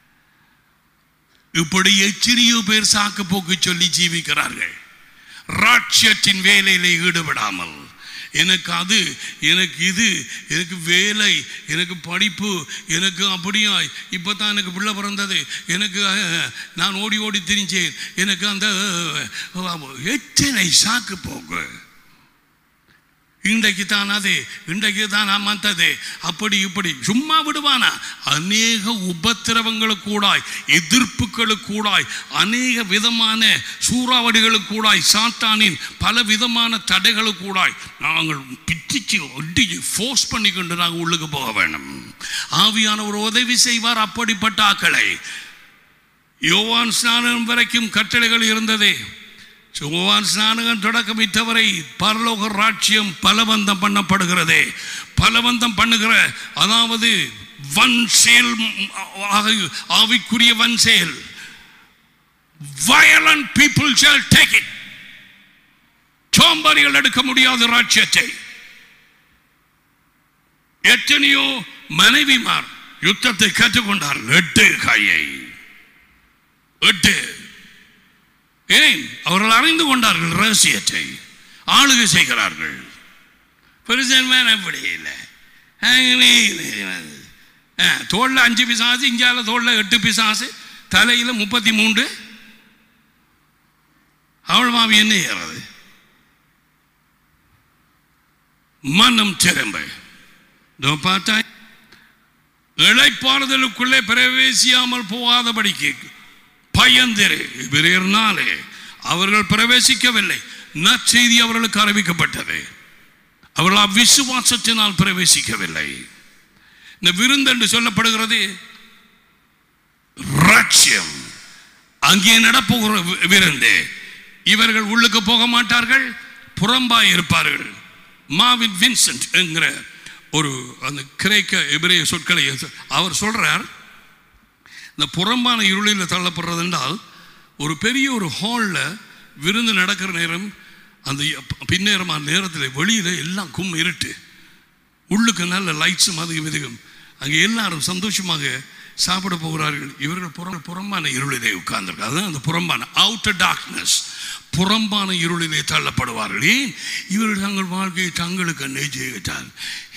இப்படி எச்சிறியோ பேர் சாக்கு போக்கு சொல்லி ஜீவிக்கிறார்கள் ராட்சியத்தின் வேலையில ஈடுபடாமல் எனக்கு அது எனக்கு இது எனக்கு வேலை எனக்கு படிப்பு எனக்கு அப்படியா இப்போ தான் எனக்கு பிள்ளை பிறந்தது எனக்கு அஹ், நான் ஓடி ஓடி திரிஞ்சேன் எனக்கு அந்த அஹ், எத்தனை சாக்கு போக்கு இன்றைக்கு தான் அது இன்றைக்கு தான் மத்தது அப்படி இப்படி சும்மா விடுவானா அநேக உபத்திரவங்களுக்கு கூடாய் எதிர்ப்புகளுக்கு கூடாய் அநேக விதமான சூறாவளிகளுக்கு கூடாய் சாத்தானின் பல விதமான தடைகளுக்கு கூடாய் நாங்கள் பிச்சிச்சு ஒட்டி ஃபோர்ஸ் பண்ணிக்கொண்டு நாங்கள் உள்ளுக்கு போக வேணும் ஆவியானவர் உதவி செய்வார் அப்படிப்பட்ட ஆக்களை யோவான் ஸ்நானம் வரைக்கும் கட்டளைகள் இருந்ததே யோவான் ஸ்நானகம் தொடக்கமிட்டவரை பரலோக ராட்சியம் பலவந்தம் பண்ணப்படுகிறதே பலவந்தம் பண்ணுகிற அதாவது வன் செயல் ஆக- ஆவிக்குரிய வன் செயல் violent people shall take it சோம்பரிகள் எடுக்க முடியாத ராட்சியத்தை எத்தனையோ மனைவிமார் யுத்தத்தை கற்றுக்கொண்டார்கள் எட்டு கையை எட்டு ஏன் அவர்கள் அறிந்து கொண்டார்கள் ரகசியத்தை ஆளுகை செய்கிறார்கள் பெருசன்மேன் அப்படி இல்லை தோல்ல அஞ்சு பிசாசு இஞ்சால தோல்ல எட்டு பிசாசு தலையில முப்பத்தி மூன்று அவள் மாவி என்ன ஏறது மனம் திரும்ப இதோ பார்த்தா இழைப்பாறுதலுக்குள்ளே பிரவேசியாமல் போகாதபடிக்கு பயந்திரு இவரினாலே அவர்கள் பிரவேசிக்கவில்லை நற்செய்தி அவர்களுக்கு அறிவிக்கப்பட்டது அவர்கள் அவ்விசுவாசத்தினால் பிரவேசிக்கவில்லை இந்த விருந்து என்று சொல்லப்படுகிறது ராட்சியம் அங்கே நடப்புகிற வி- விருந்து இவர்கள் உள்ளுக்கு போக மாட்டார்கள் புறம்பாய் இருப்பார்கள் மாவின் வின்சென்ட் என்கிற ஒரு அந்த கிரேக்க எபிரேய சொற்களை அவர் சொல்றார் இந்த புறம்பான இருளில் தள்ளப்படுறது என்றால் ஒரு பெரிய ஒரு ஹாலில் விருந்து நடக்கிற நேரம் அந்த பின்னேரமான நேரத்தில் வெளியில் எல்லாம் கும் இருட்டு உள்ளுக்கு நல்ல லைட்ஸும் அதுக்கு இதுக்கும் அங்கே எல்லாரும் சந்தோஷமாக சாப்பிட போகிறார்கள் இவர்கள் புறம் புறம்பான இருளிலே உட்கார்ந்திருக்காங்க அதுதான் அந்த புறம்பான அவுட்டர் டார்க்னஸ் புறம்பான இருளிலே தள்ளப்படுவார்கள் ஏன் இவர்கள் தங்கள் வாழ்க்கையை தங்களுக்கு நெய்ஜிவிட்டால்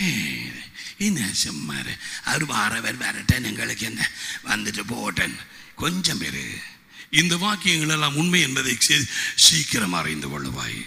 என்ன சும்மாரு அவர் வாரவர் வரட்டன் எங்களுக்கு என்ன வந்துட்டு போட்டேன் கொஞ்சம் பேரு இந்த வாக்கியங்கள் எல்லாம் உண்மை என்பதை சீ- சீக்கிரம் அறிந்து கொள்ளுவாய்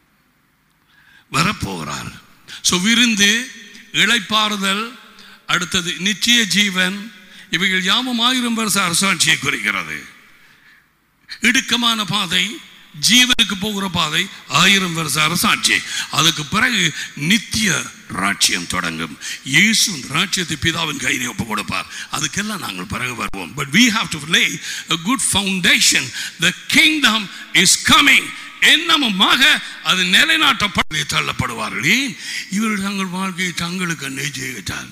வரப்போகிறார் ஸோ விருந்து இளைப்பாறுதல் அடுத்தது நிச்சய ஜீவன் இவைகள் யாவும் ஆயிரம் வருஷ அரசாட்சியை குறிக்கிறது இடுக்கமான பாதை ஜீவனுக்கு போகிற பாதை ஆயிரம் வருஷ அரசாட்சி அதுக்கு பிறகு நித்திய ராட்சியம் தொடங்கும் இயேசு ராட்சியத்தை பிதாவின் கையிலே ஒப்பு கொடுப்பார் அதுக்கெல்லாம் நாங்கள் பிறகு வருவோம் but we have to lay a good foundation the kingdom is coming என்னமுமாக அது நிலைநாட்டப்பட தள்ளப்படுவார்கள் ஏன் இவர்கள் தங்கள் வாழ்க்கையை தங்களுக்கு நெய்ஜிவிட்டால்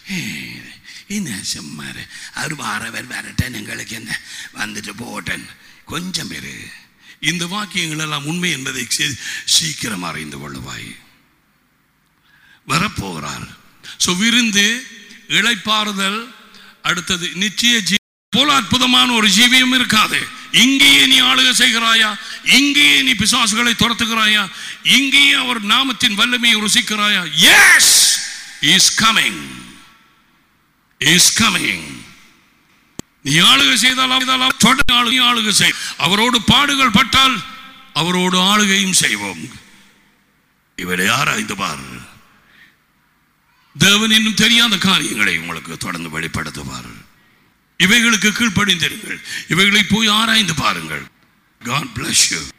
என்ன சும்மாரு அவர் வாரவர் வரட்டன் எங்களுக்கு என்ன வந்துட்டு போட்டேன் கொஞ்சம் பேரு இந்த வாக்கியங்கள் எல்லாம் உண்மை என்பதை சீ- சீக்கிரம் அறிந்து கொள்ளுவாய் வரப்போகிறார் ஸோ விருந்து இளைப்பாறுதல் அடுத்தது நிச்சய ஜீ போல அற்புதமான ஒரு ஜீவியம் இருக்காது இங்கேயே நீ ஆளுகை செய்கிறாயா இங்கேயே நீ பிசாசுகளை துரத்துகிறாயா இங்கேயே அவர் நாமத்தின் வல்லமையை ருசிக்கிறாயா yes is coming is coming நீ ஆளுகை செய்தால் செய்தால் தொடர்ந்து ஆளுகை ஆளுகை செய் அவரோடு பாடுகள் பட்டால் அவரோடு ஆளுகையும் செய்வோம் இவரை ஆராய்ந்து பார் தேவன் இன்னும் தெரியாத காரியங்களை உங்களுக்கு தொடர்ந்து வெளிப்படுத்துவார் இவைகளுக்கு கீழ்ப்படிந்திருங்கள் இவைகளை போய் ஆராய்ந்து பாருங்கள் God bless you